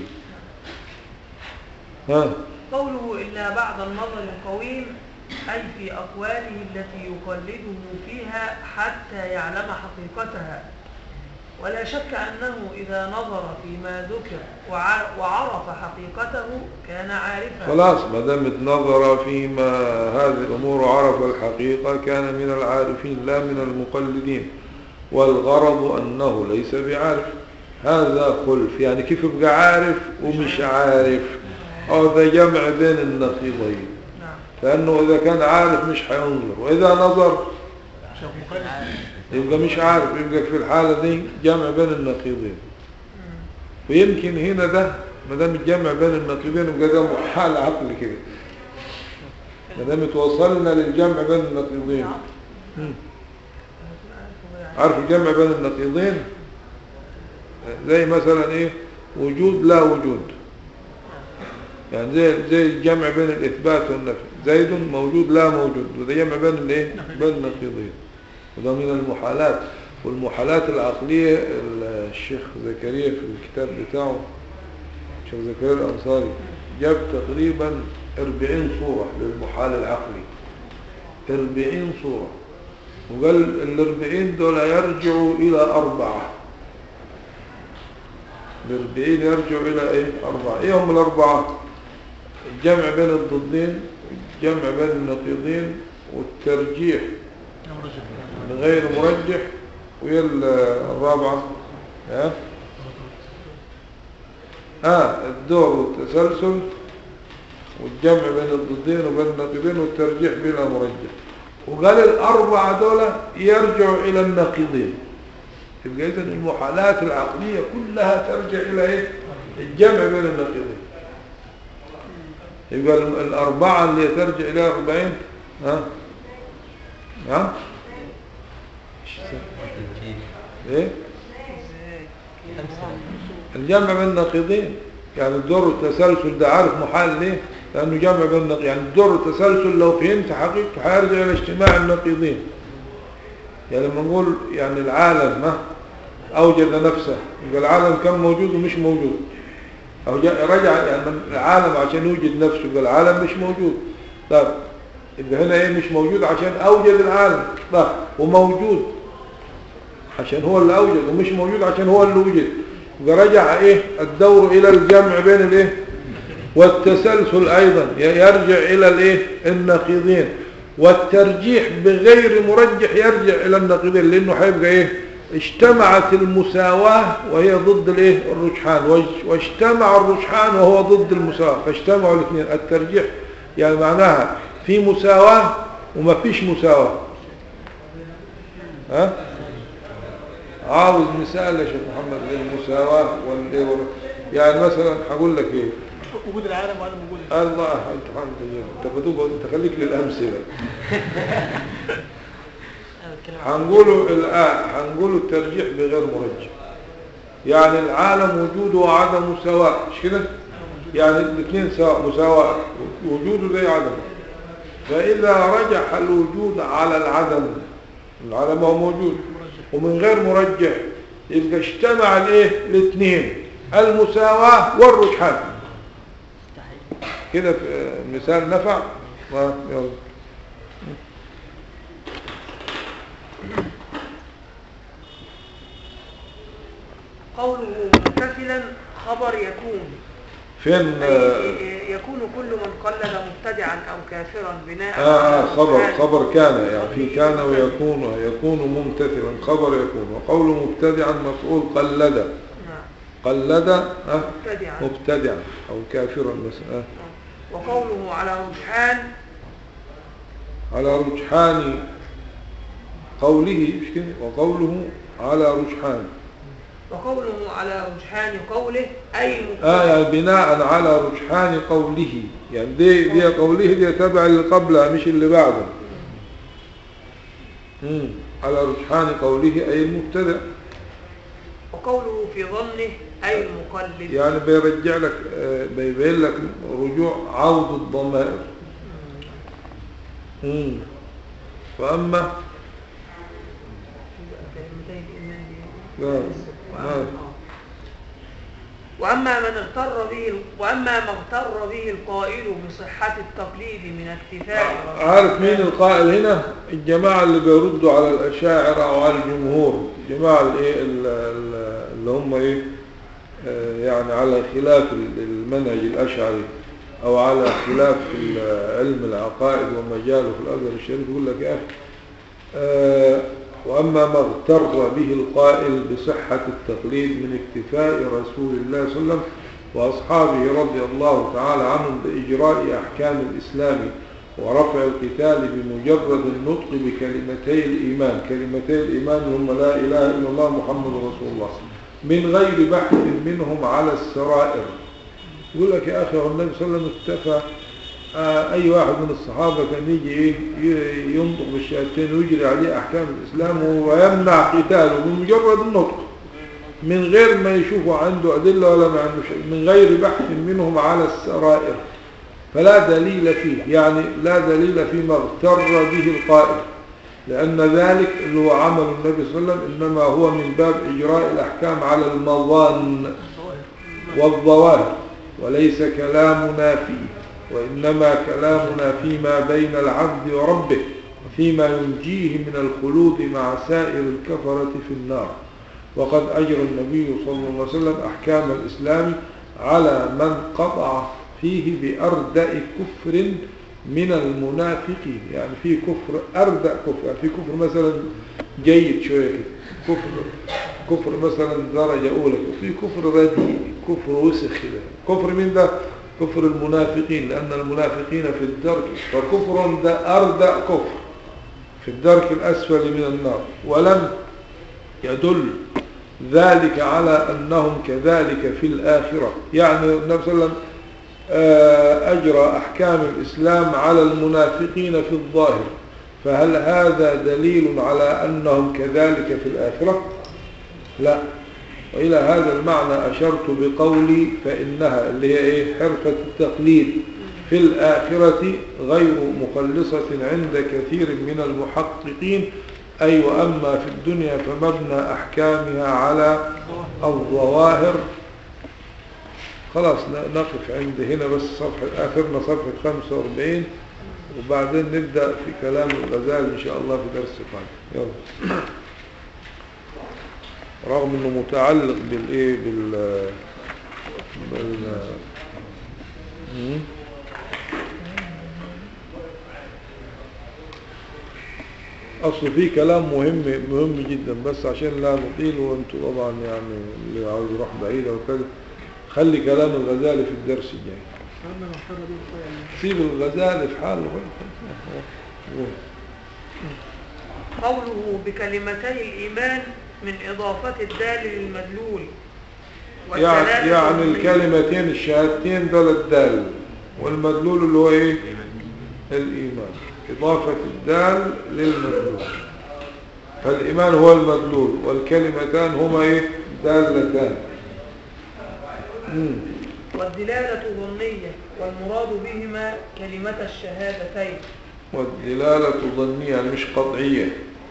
ها قوله إلا بعد النظر القويم أي في أقواله التي يقلده فيها حتى يعلم حقيقتها ولا شك أنه إذا نظر فيما ذكر وع- وعرف حقيقته كان عارفا خلاص ما دام نظر فيما هذه الأمور وعرف الحقيقة كان من العارفين لا من المقلدين والغرض أنه ليس بعارف هذا خلف يعني كيف يبقى عارف ومش عارف أو ذا جمع بين النقيضين نعم لأنه إذا كان عارف مش هينظر وإذا نظر شيخ مقلد يبقى مش عارف يبقى في الحالة دي جمع بين النقيضين ويمكن هنا ده ما دام الجمع بين النقيضين يبقى ده محال عقل كده ما دام توصلنا للجمع بين النقيضين مم. عارف الجمع بين النقيضين زي مثلا ايه وجود لا وجود يعني زي زي الجمع بين الاثبات والنفي زيد موجود لا موجود وده جمع بين الايه بين النقيضين وده من المحالات والمحالات العقلية ال- الشيخ زكريا في الكتاب بتاعه الشيخ زكريا الأنصاري جاب تقريبا 40 صورة للمحال العقلي 40 صورة وقال الأربعين دول يرجعوا إلى أربعة الأربعين يرجعوا إلى إيه أربعة إيه هم الأربعة الجمع بين الضدين الجمع بين النقيضين والترجيح من غير مرجح وهي ال- الرابعة ها آه الدور والتسلسل والجمع بين الضدين وبين النقيضين والترجيح بلا مرجح وقال الأربعة دول يرجعوا إلى النقيضين يبقى إذن المحالات العقلية كلها ترجع إلى إيه؟ الجمع بين النقيضين يبقى ال- الأربعة اللي ترجع إلى أربعين ها ها إيه ازاي الجمع بين النقيضين يعني الدور والتسلسل ده عارف محال ليه لأنه جمع بين النقيضين يعني الدور والتسلسل لو فهمت حقيقته هيرجع إلى اجتماع النقيضين يعني لما نقول يعني العالم ما أوجد نفسه يبقى العالم كان موجود ومش موجود أو جاء رجع يعني العالم عشان يوجد نفسه يبقى العالم مش موجود طيب يبقى هنا ايه مش موجود عشان أوجد العالم طيب وموجود عشان هو اللي أوجد ومش موجود عشان هو اللي وجد يبقى رجع ايه الدور إلى الجمع بين الايه والتسلسل أيضا يرجع إلى الايه النقيضين والترجيح بغير مرجح يرجع إلى النقيضين لأنه هيبقى ايه اجتمعت المساواة وهي ضد الايه الرجحان واج- واجتمع الرجحان وهو ضد المساواة فاجتمعوا الاثنين الترجيح يعني معناها في مساواة وما فيش مساواة ها عاوز مثال يا شيخ محمد للمساواة والايه وال- يعني مثلا هقول لك ايه وجود العالم وعدم وجود العالم. الله انت حمد لله انت بدوب انت خليك للامثله هنقوله الآن هنقوله الترجيح بغير مرجح يعني العالم وجوده وعدمه سواء مش كده يعني الاثنين سواء مساواة وجوده زي عدمه فإذا رجح الوجود على العدم العدم هو موجود ومن غير مرجح يبقى اجتمع الايه الاثنين المساواة والرجحان كده في مثال نفع ما يلا قوله ممتثلا خبر يكون فين أي آه يكون كل من قلد مبتدعا أو كافرا بناء آه, على آه خبر رجحان خبر كان يعني في قوله كان مبتدع. ويكون يكون ممتثلا خبر يكون وقول مبتدعا مفعول قلد نعم قلد آه مبتدعا مبتدعا أو كافرا مثلا آه وقوله على رجحان على رجحان قوله مش كده وقوله على رجحان وقوله على رجحان قوله أي مبتدع آه يعني بناء على رجحان قوله يعني دي دي قوله دي تبع اللي قبلها مش اللي بعده مم. على رجحان قوله أي المبتدع وقوله في ظنه أي المقلد يعني بيرجع لك آه، بيبين لك رجوع عود الضمائر مم. فأما كلمتي الإيمان دي. لا وأما- ما وأما من اغتر به وأما ما اغتر به القائل بصحة التقليد من اكتفاء رسول عارف مين الله القائل هنا الجماعة اللي بيردوا على الأشاعرة أو على الجمهور الجماعة اللي, إيه ال- ال- اللي هم إيه آه، يعني على خلاف ال- المنهج الأشعري أو على خلاف ال- علم العقائد ومجاله في الأزهر الشريف يقول لك يا أخي آه، وأما ما اغتر به القائل بصحة التقليد من اكتفاء رسول الله صلى الله عليه وسلم وأصحابه رضي الله تعالى عنهم بإجراء أحكام الإسلام ورفع القتال بمجرد النطق بكلمتي الإيمان كلمتي الإيمان هم لا إله إلا الله محمد رسول الله من غير بحث منهم على السرائر يقول لك يا أخي هو النبي صلى الله عليه وسلم اكتفى آه، أي واحد من الصحابة كان يجي إيه ي- ينطق بالشهادتين ويجري عليه أحكام الإسلام ويمنع قتاله بمجرد النطق من غير ما يشوفوا عنده أدلة ولا ما عنده شيء من غير بحث منهم على السرائر فلا دليل فيه يعني لا دليل فيما اغتر به القائل لأن ذلك اللي هو عمل النبي صلى الله عليه وسلم إنما هو من باب إجراء الأحكام على المظان والظواهر وليس كلامنا فيه وإنما كلامنا فيما بين العبد وربه وفيما ينجيه من الخلود مع سائر الكفرة في النار وقد أجرى النبي صلى الله عليه وسلم أحكام الإسلام على من قطع فيه بأردأ كفر من المنافقين يعني في كفر أردأ كفر يعني في كفر مثلا جيد شوية كده. كفر كفر مثلا درجة أولى وفي كفر رديء كفر وسخ كده كفر من ده كفر المنافقين لأن المنافقين في الدرك فكفر ده أردأ كفر في الدرك الأسفل من النار ولم يدل ذلك على أنهم كذلك في الآخرة يعني النبي صلى الله عليه وسلم آه، أجرى أحكام الإسلام على المنافقين في الظاهر فهل هذا دليل على أنهم كذلك في الآخرة لا وإلى هذا المعنى أشرت بقولي فإنها اللي هي إيه حرفة التقليد في الآخرة غير مخلصة عند كثير من المحققين أي وأما في الدنيا فمبنى أحكامها على الظواهر خلاص ن- نقف عند هنا بس صفحة آخرنا صفحة 45 وبعدين نبدأ في كلام الغزال إن شاء الله في درس قادم يلا رغم انه متعلق بالايه بال بال مم. اصل في كلام مهم مهم جدا بس عشان لا نطيل وانتم طبعا يعني اللي عاوز يروح بعيد او كده خلي كلام الغزالي في الدرس الجاي أما محترى دي شوية سيب الغزالي في حاله قول. قوله بكلمتي الإيمان من إضافة الدال للمدلول يعني والدلالة يعني من- الكلمتين الشهادتين دول الدال والمدلول اللي هو ايه الإيمان إضافة الدال للمدلول فالإيمان هو المدلول والكلمتان هما إيه دالتان مم. والدلالة ظنية والمراد بهما كلمة الشهادتين والدلالة ظنية مش قطعية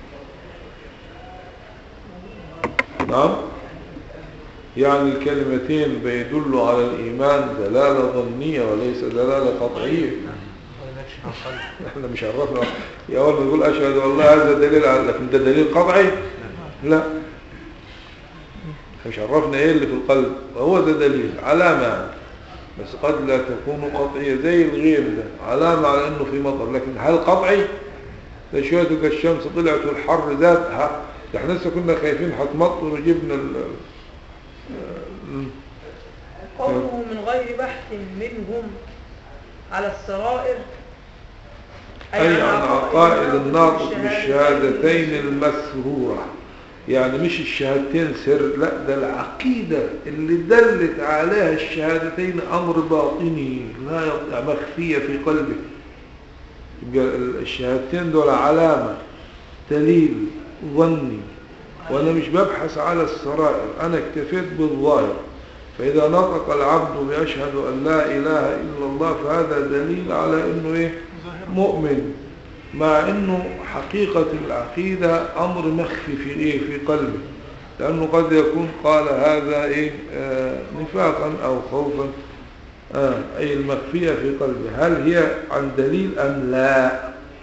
نعم يعني الكلمتين بيدلوا على الإيمان دلالة ظنية وليس دلالة قطعية ولا نكشف عن قلب احنا مش عرفنا يا أول ما نقول أشهد أن لا هذا دليل على لكن ده دليل قطعي لا احنا مش عرفنا ايه اللي في القلب وهو ده دليل علامة يعني. بس قد لا تكون قطعية زي الغيم ده علامة على انه في مطر لكن هل قطعي ده شوية تلقى الشمس طلعت والحر ذاتها ده احنا لسه كنا خايفين هتمطر وجبنا ال ال- قوله من غير بحث منهم على السرائر أي عن عقائد الناطق بالشهادتين المسرورة يعني مش الشهادتين سر لا ده العقيدة اللي دلت عليها الشهادتين أمر باطني لا يقطع مخفية في قلبه يبقى ال- الشهادتين دول علامة دليل ظني وأنا مش ببحث على السرائر أنا اكتفيت بالظاهر فإذا نطق العبد بأشهد أن لا إله إلا الله فهذا دليل على أنه إيه مؤمن مع أنه حقيقة العقيدة أمر مخفي في إيه في قلبه لأنه قد يكون قال هذا إيه آه نفاقا أو خوفا آه أي المخفية في قلبه هل هي عن دليل أم لا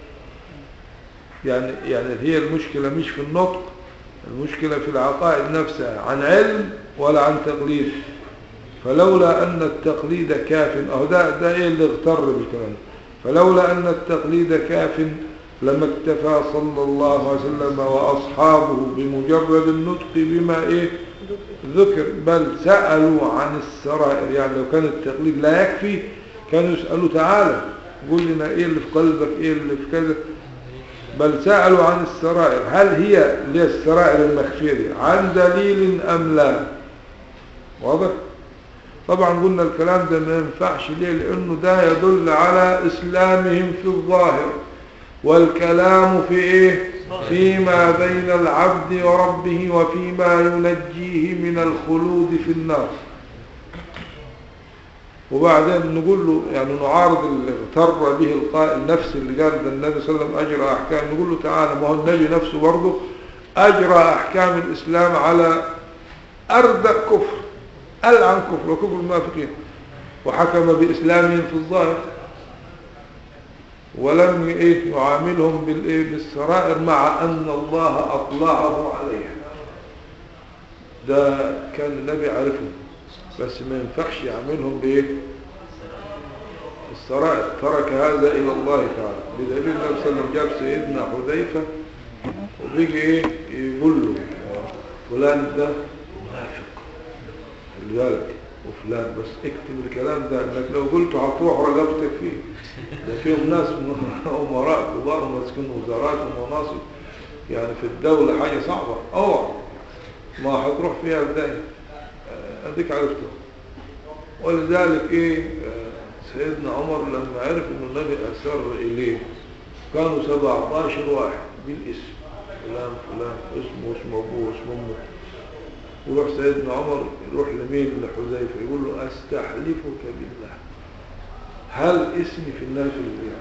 يعني يعني هي المشكلة مش في النطق المشكلة في العقائد نفسها عن علم ولا عن تقليد فلولا أن التقليد كاف أو ده, ده إيه اللي اغتر بالكلام فلولا أن التقليد كاف لما اكتفى صلى الله عليه وسلم وأصحابه بمجرد النطق بما إيه ذكر بل سألوا عن السرائر يعني لو كان التقليد لا يكفي كانوا يسألوا تعالى قول لنا إيه اللي في قلبك إيه اللي في كذا بل سألوا عن السرائر هل هي اللي هي السرائر المخفية دي عن دليل أم لا واضح طبعا قلنا الكلام ده ما ينفعش ليه لأنه ده يدل على إسلامهم في الظاهر والكلام في إيه فيما بين العبد وربه وفيما ينجيه من الخلود في النار وبعدين نقول له يعني نعارض اللي اغتر به القائل نفس اللي قال ده النبي صلى الله عليه وسلم أجرى أحكام نقول له تعالى ما هو النبي نفسه برضه أجرى أحكام الإسلام على أردأ كفر ألعن كفر وكفر المنافقين وحكم بإسلامهم في الظاهر ولم إيه يعاملهم بالإيه بالسرائر مع أن الله أطلعه عليها ده كان النبي عارفهم بس ما ينفعش يعملهم بإيه السرائر ترك هذا إلى الله تعالى بدليل النبي صلى الله عليه وسلم جاب سيدنا حذيفة وبيجي إيه يقول له فلان ده منافق خلي بالك وفلان بس اكتب الكلام ده انك لو قلته هتروح رقبتك فيه ده فيهم ناس امراء كبار ماسكين وزارات ومناصب يعني في الدولة حاجة صعبة اوعى ما هتروح فيها بداية اديك عرفته ولذلك ايه آه، سيدنا عمر لما عرف ان النبي اسر اليه كانوا 17 واحد بالاسم فلان فلان اسمه واسم ابوه واسم امه يروح سيدنا عمر يروح لمين لحذيفه يقول له استحلفك بالله هل اسمي في الناس اللي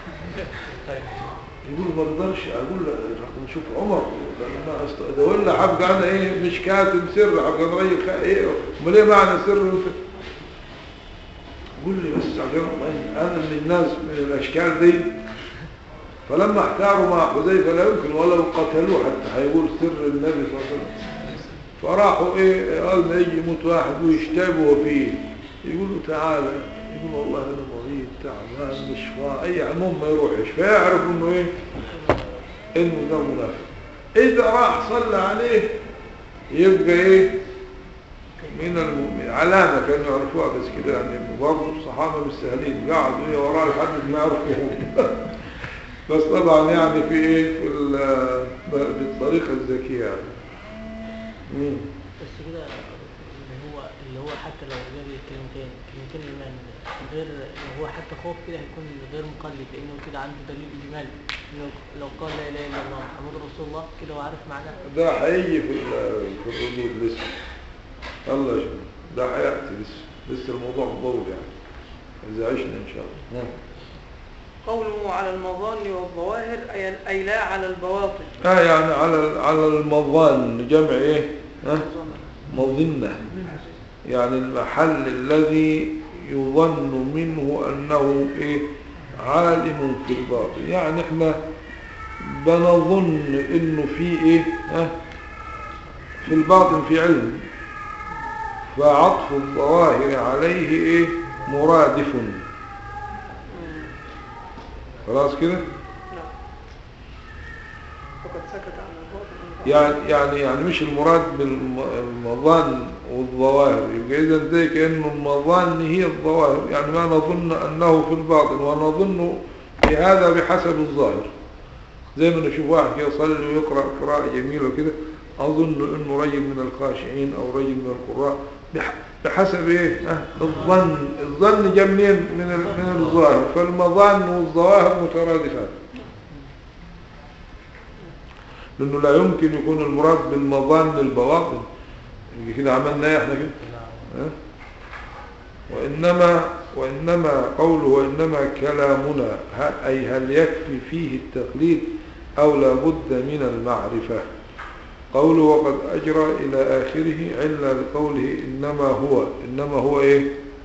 يقول ما اقدرش اقول له رقم نشوف عمر لما أست... ده ولا هبقى انا ايه مش كاتب سر هبقى نغير خ- ايه امال ايه معنى سر انت قول لي بس عشان انا من الناس من الاشكال دي فلما احتاروا مع حذيفه لا يمكن ولو قتلوه حتى هيقول سر النبي صلى الله عليه وسلم فراحوا ايه قال ما يجي يموت واحد ويشتبهوا فيه يقولوا تعالى يقول والله انا مريض تعبان مش فا اي عموم ما يروحش فيعرف انه ايه انه ده منافق اذا راح صلى عليه يبقى ايه من المؤمن علامة كانوا يعرفوها بس كده يعني برضه الصحابة مش سهلين قعدوا ايه وراه لحد ما يعرفوه بس طبعا يعني في ايه في ال- بالطريقة الذكية يعني مم. بس كده اللي هو اللي هو حتى لو جاب الكلمتين كلمتين ايمان غير هو حتى خوف كده هيكون غير مقلد لانه كده عنده دليل اجمالي لو لو قال لا اله الا الله محمد رسول الله كده هو عارف معناه ده هيجي في ال- في الردود لسه الله يشوف ده هيأتي لسه لسه الموضوع مطول يعني إذا عشنا إن شاء الله نعم. قوله على المظان والظواهر أي, أي لا على البواطن اه يعني على على المظان جمع ايه ها مظنة يعني المحل الذي يظن منه انه ايه عالم في الباطن يعني احنا بنظن انه في ايه ها في الباطن في علم فعطف الظواهر عليه ايه مرادف خلاص كده نعم فقد سكت عن الباطن يعني يعني يعني مش المراد بالمظان والظواهر يبقى اذا زي كانه المظان هي الظواهر يعني ما نظن انه في الباطن ونظن بهذا بحسب الظاهر زي ما نشوف واحد كده يصلي ويقرا قراءه جميله وكده اظن انه رجل من الخاشعين او رجل من القراء بح- بحسب ايه ها؟ الظن الظن جاء منين من ال- من الظاهر فالمظان والظواهر مترادفات لأنه لا يمكن يكون المراد بالمظان البواطن يبقى كده عملنا ايه احنا كده ها؟ وإنما وإنما قوله وإنما كلامنا ه- أي هل يكفي فيه التقليد أو لا بد من المعرفة قوله وقد أجرى إلى آخره علا لقوله إنما هو إنما هو إيه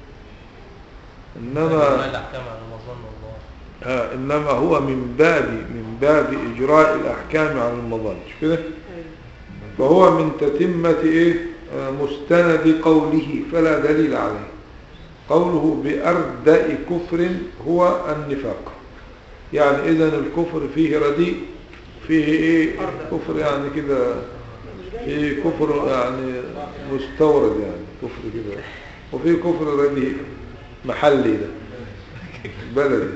إنما الأحكام على المظن والله آه إنما هو من باب من باب إجراء الأحكام على المظان مش كده فهو من تتمة إيه آه مستند قوله فلا دليل عليه قوله بأردأ كفر هو النفاق يعني إذن الكفر فيه رديء فيه إيه كفر يعني كده فيه كفر يعني مستورد يعني كفر كده وفيه كفر رديء محلي ده بلدي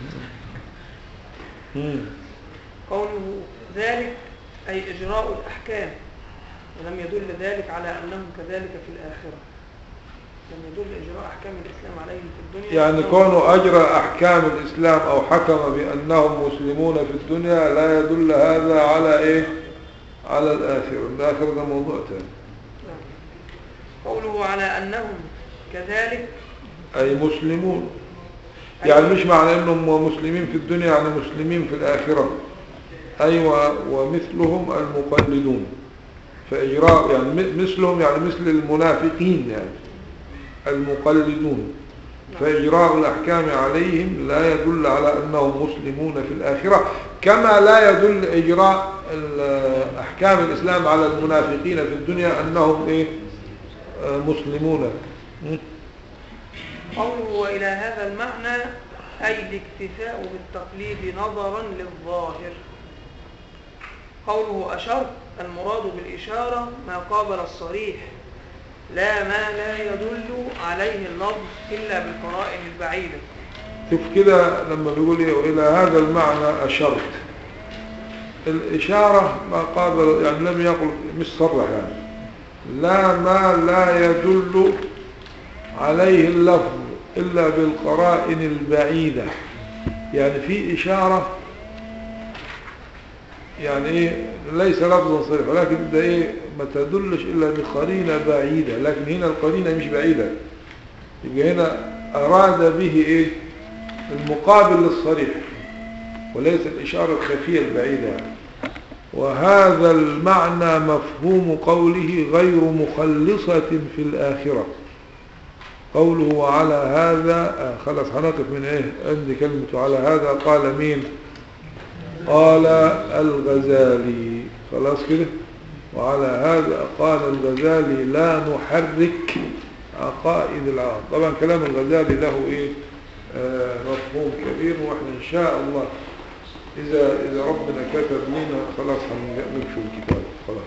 مم. قوله ذلك أي إجراء الأحكام ولم يدل ذلك على أنهم كذلك في الآخرة لم يدل إجراء أحكام الإسلام عليهم في الدنيا يعني أنهم- كونه أجرى أحكام الإسلام أو حكم بأنهم مسلمون في الدنيا لا يدل هذا على إيه على الآخرة الآخرة ده موضوع تاني قوله على أنهم كذلك أي مسلمون يعني مش معنى أنهم مسلمين في الدنيا يعني مسلمين في الآخرة أيوة ومثلهم المقلدون فإجراء يعني م- مثلهم يعني مثل المنافقين يعني المقلدون فإجراء الأحكام عليهم لا يدل على أنهم مسلمون في الآخرة كما لا يدل إجراء ال- أحكام الإسلام على المنافقين في الدنيا أنهم إيه آه، مسلمون م? قوله وإلى هذا المعنى أي الاكتفاء بالتقليد نظرا للظاهر قوله أشرت المراد بالإشارة ما قابل الصريح لا ما لا يدل عليه اللفظ إلا بالقرائن البعيدة شوف كده لما بيقول إيه وإلى هذا المعنى أشرت الإشارة ما قابل يعني لم يقل مش صرح يعني لا ما لا يدل عليه اللفظ إلا بالقرائن البعيدة يعني في إشارة يعني إيه ليس لفظا صريح ولكن ده إيه ما تدلش إلا بقرينة بعيدة لكن هنا القرينة مش بعيدة يبقى هنا أراد به إيه المقابل للصريح وليس الإشارة الخفية البعيدة يعني. وهذا المعنى مفهوم قوله غير مخلصة في الآخرة قوله وعلى هذا آه خلاص هنقف من ايه عندي كلمة على هذا قال مين قال الغزالي خلاص كده وعلى هذا قال الغزالي لا نحرك عقائد العام طبعا كلام الغزالي له ايه آه مفهوم كبير واحنا ان شاء الله اذا اذا ربنا كتب لنا خلاص هنمشي الكتاب خلاص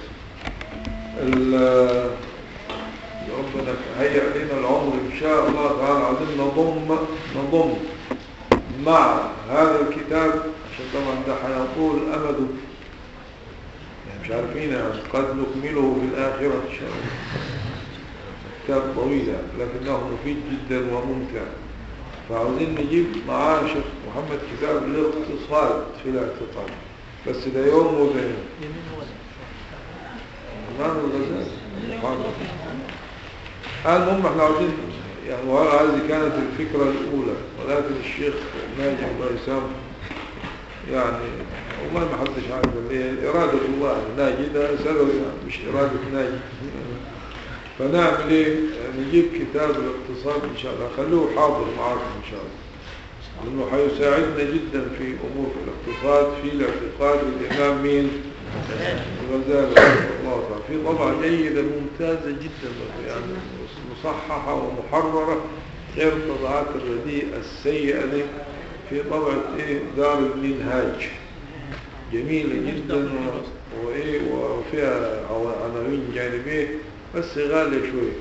ال- ربنا هيئ لنا العمر ان شاء الله تعالى عايزين نضم نضم مع هذا الكتاب عشان طبعا ده هيطول امده يعني مش عارفين يعني قد نكمله في الاخره ان شاء الله كتاب طويل يعني، لكنه مفيد جدا وممتع فعاوزين نجيب معاه شيخ محمد كتاب الاقتصاد في الاعتقاد بس ده يوم وده يوم يمين هو الإمام الغزالي محمد. المهم احنا عاوزين يعني وهذه كانت الفكرة الأولى ولكن الشيخ ناجي الله يسامحه يعني والله ما حدش عارف اللي هي إرادة الله ناجي ده سبب يعني مش إرادة ناجي فنعمل ايه نجيب كتاب الاقتصاد ان شاء الله خلوه حاضر معاكم ان شاء الله لانه حيساعدنا جدا في امور الاقتصاد في الاعتقاد للامام مين الغزالي رحمه الله تعالى في طبعة جيدة ممتازة جدا يعني مصححة ومحررة غير الطبعات الرديئة السيئة دي في طبعة ايه دار المنهاج جميلة جدا و- وايه وفيها عناوين جانبية بس غالية شوية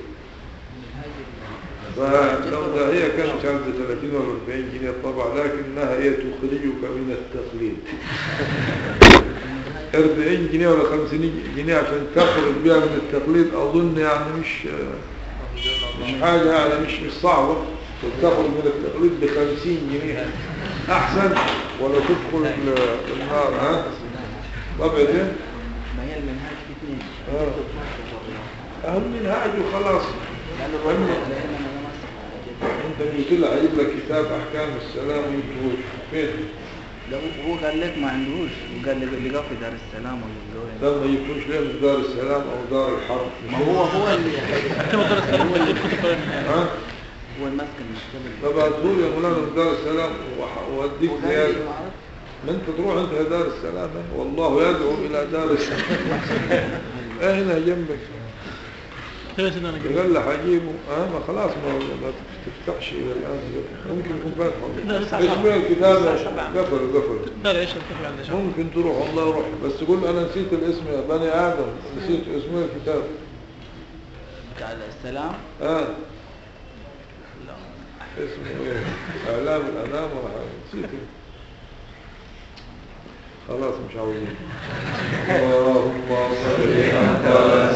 فلو ده هي كانت عند 30 ولا 40 جنيه الطبعة لكنها هي تخرجك من التقليد 40 جنيه ولا 50 جنيه عشان تخرج بها من التقليد أظن يعني مش مش حاجة يعني مش مش صعبة تخرج من التقليد ب 50 جنيه أحسن ولا تدخل ال- النار ها طبعا ايه ما هي المنهاج في اثنين آه. أهم منهاج وخلاص لأن أهم- الرجل لأن أنا ما أستطيع. انت قلت لي هجيب لك كتاب احكام السلام وانت فين لو هو قال لك ما عندهوش وقال لك اللي قال في دار السلام ولا اللي ده ما يكونش ليه من دار السلام او دار الحرب ما هو هو اللي كتاب دار السلام هو اللي كتب قرآن ها هو المسك المشتغل فبعتوا لي يا مولانا من دار السلام وح- واديك وقال لي زياده ما أعرف. ما انت تروح انت يا دار السلام والله يدعو الى دار السلام ايه هنا جنبك هي سيدنا انا جاي قال لي حجيبه اه ما خلاص ما ما تفتحش الى الان ممكن يكون لا، فاتح لسه ايش سبعة. الكتاب لسه سبعة. قفل قفل لا لا ايش الكفر عند شعب ممكن تروح والله روح بس قول انا نسيت الاسم يا بني ادم نسيت اسمه الكتاب بتاع السلام اه لا اسمه ايه اعلام الانام ولا حاجه نسيت خلاص مش عاوزين اللهم صل على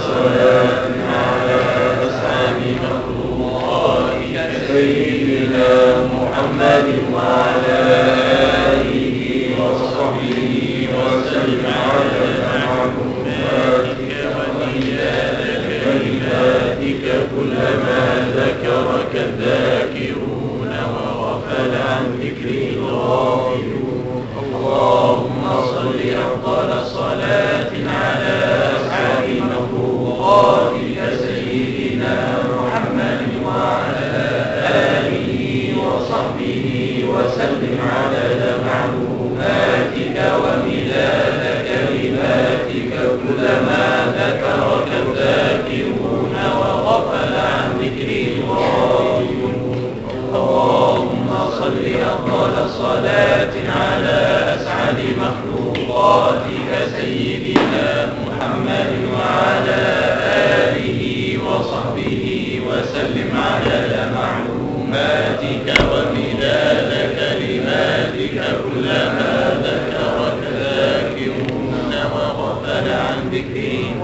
سيدنا محمد وعلى آله وصحبه وسلم على معلوماتك وإيادك كلماتك كلما ذكرك الذاكرون وغفل عن ذكر الغافلون اللهم صل أفضل صلاة على أسعد مخلوقاتك سيدنا محمد وعلى آله وصحبه وسلم عدد معلوماتك ومداد كلماتك كلما ذكرك الذاكرون وغفل عن ذكر الغافلون اللهم صل أفضل صلاة على أسعد مخلوقاتك سيدنا محمد وعلى آله وصحبه وسلم عدد معلوماتك ومداد كلماتك كلما ذكرك ذاكرون وغفل عن ذكر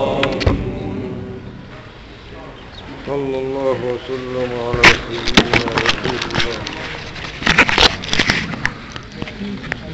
صلى الله وسلم على سيدنا رسول الله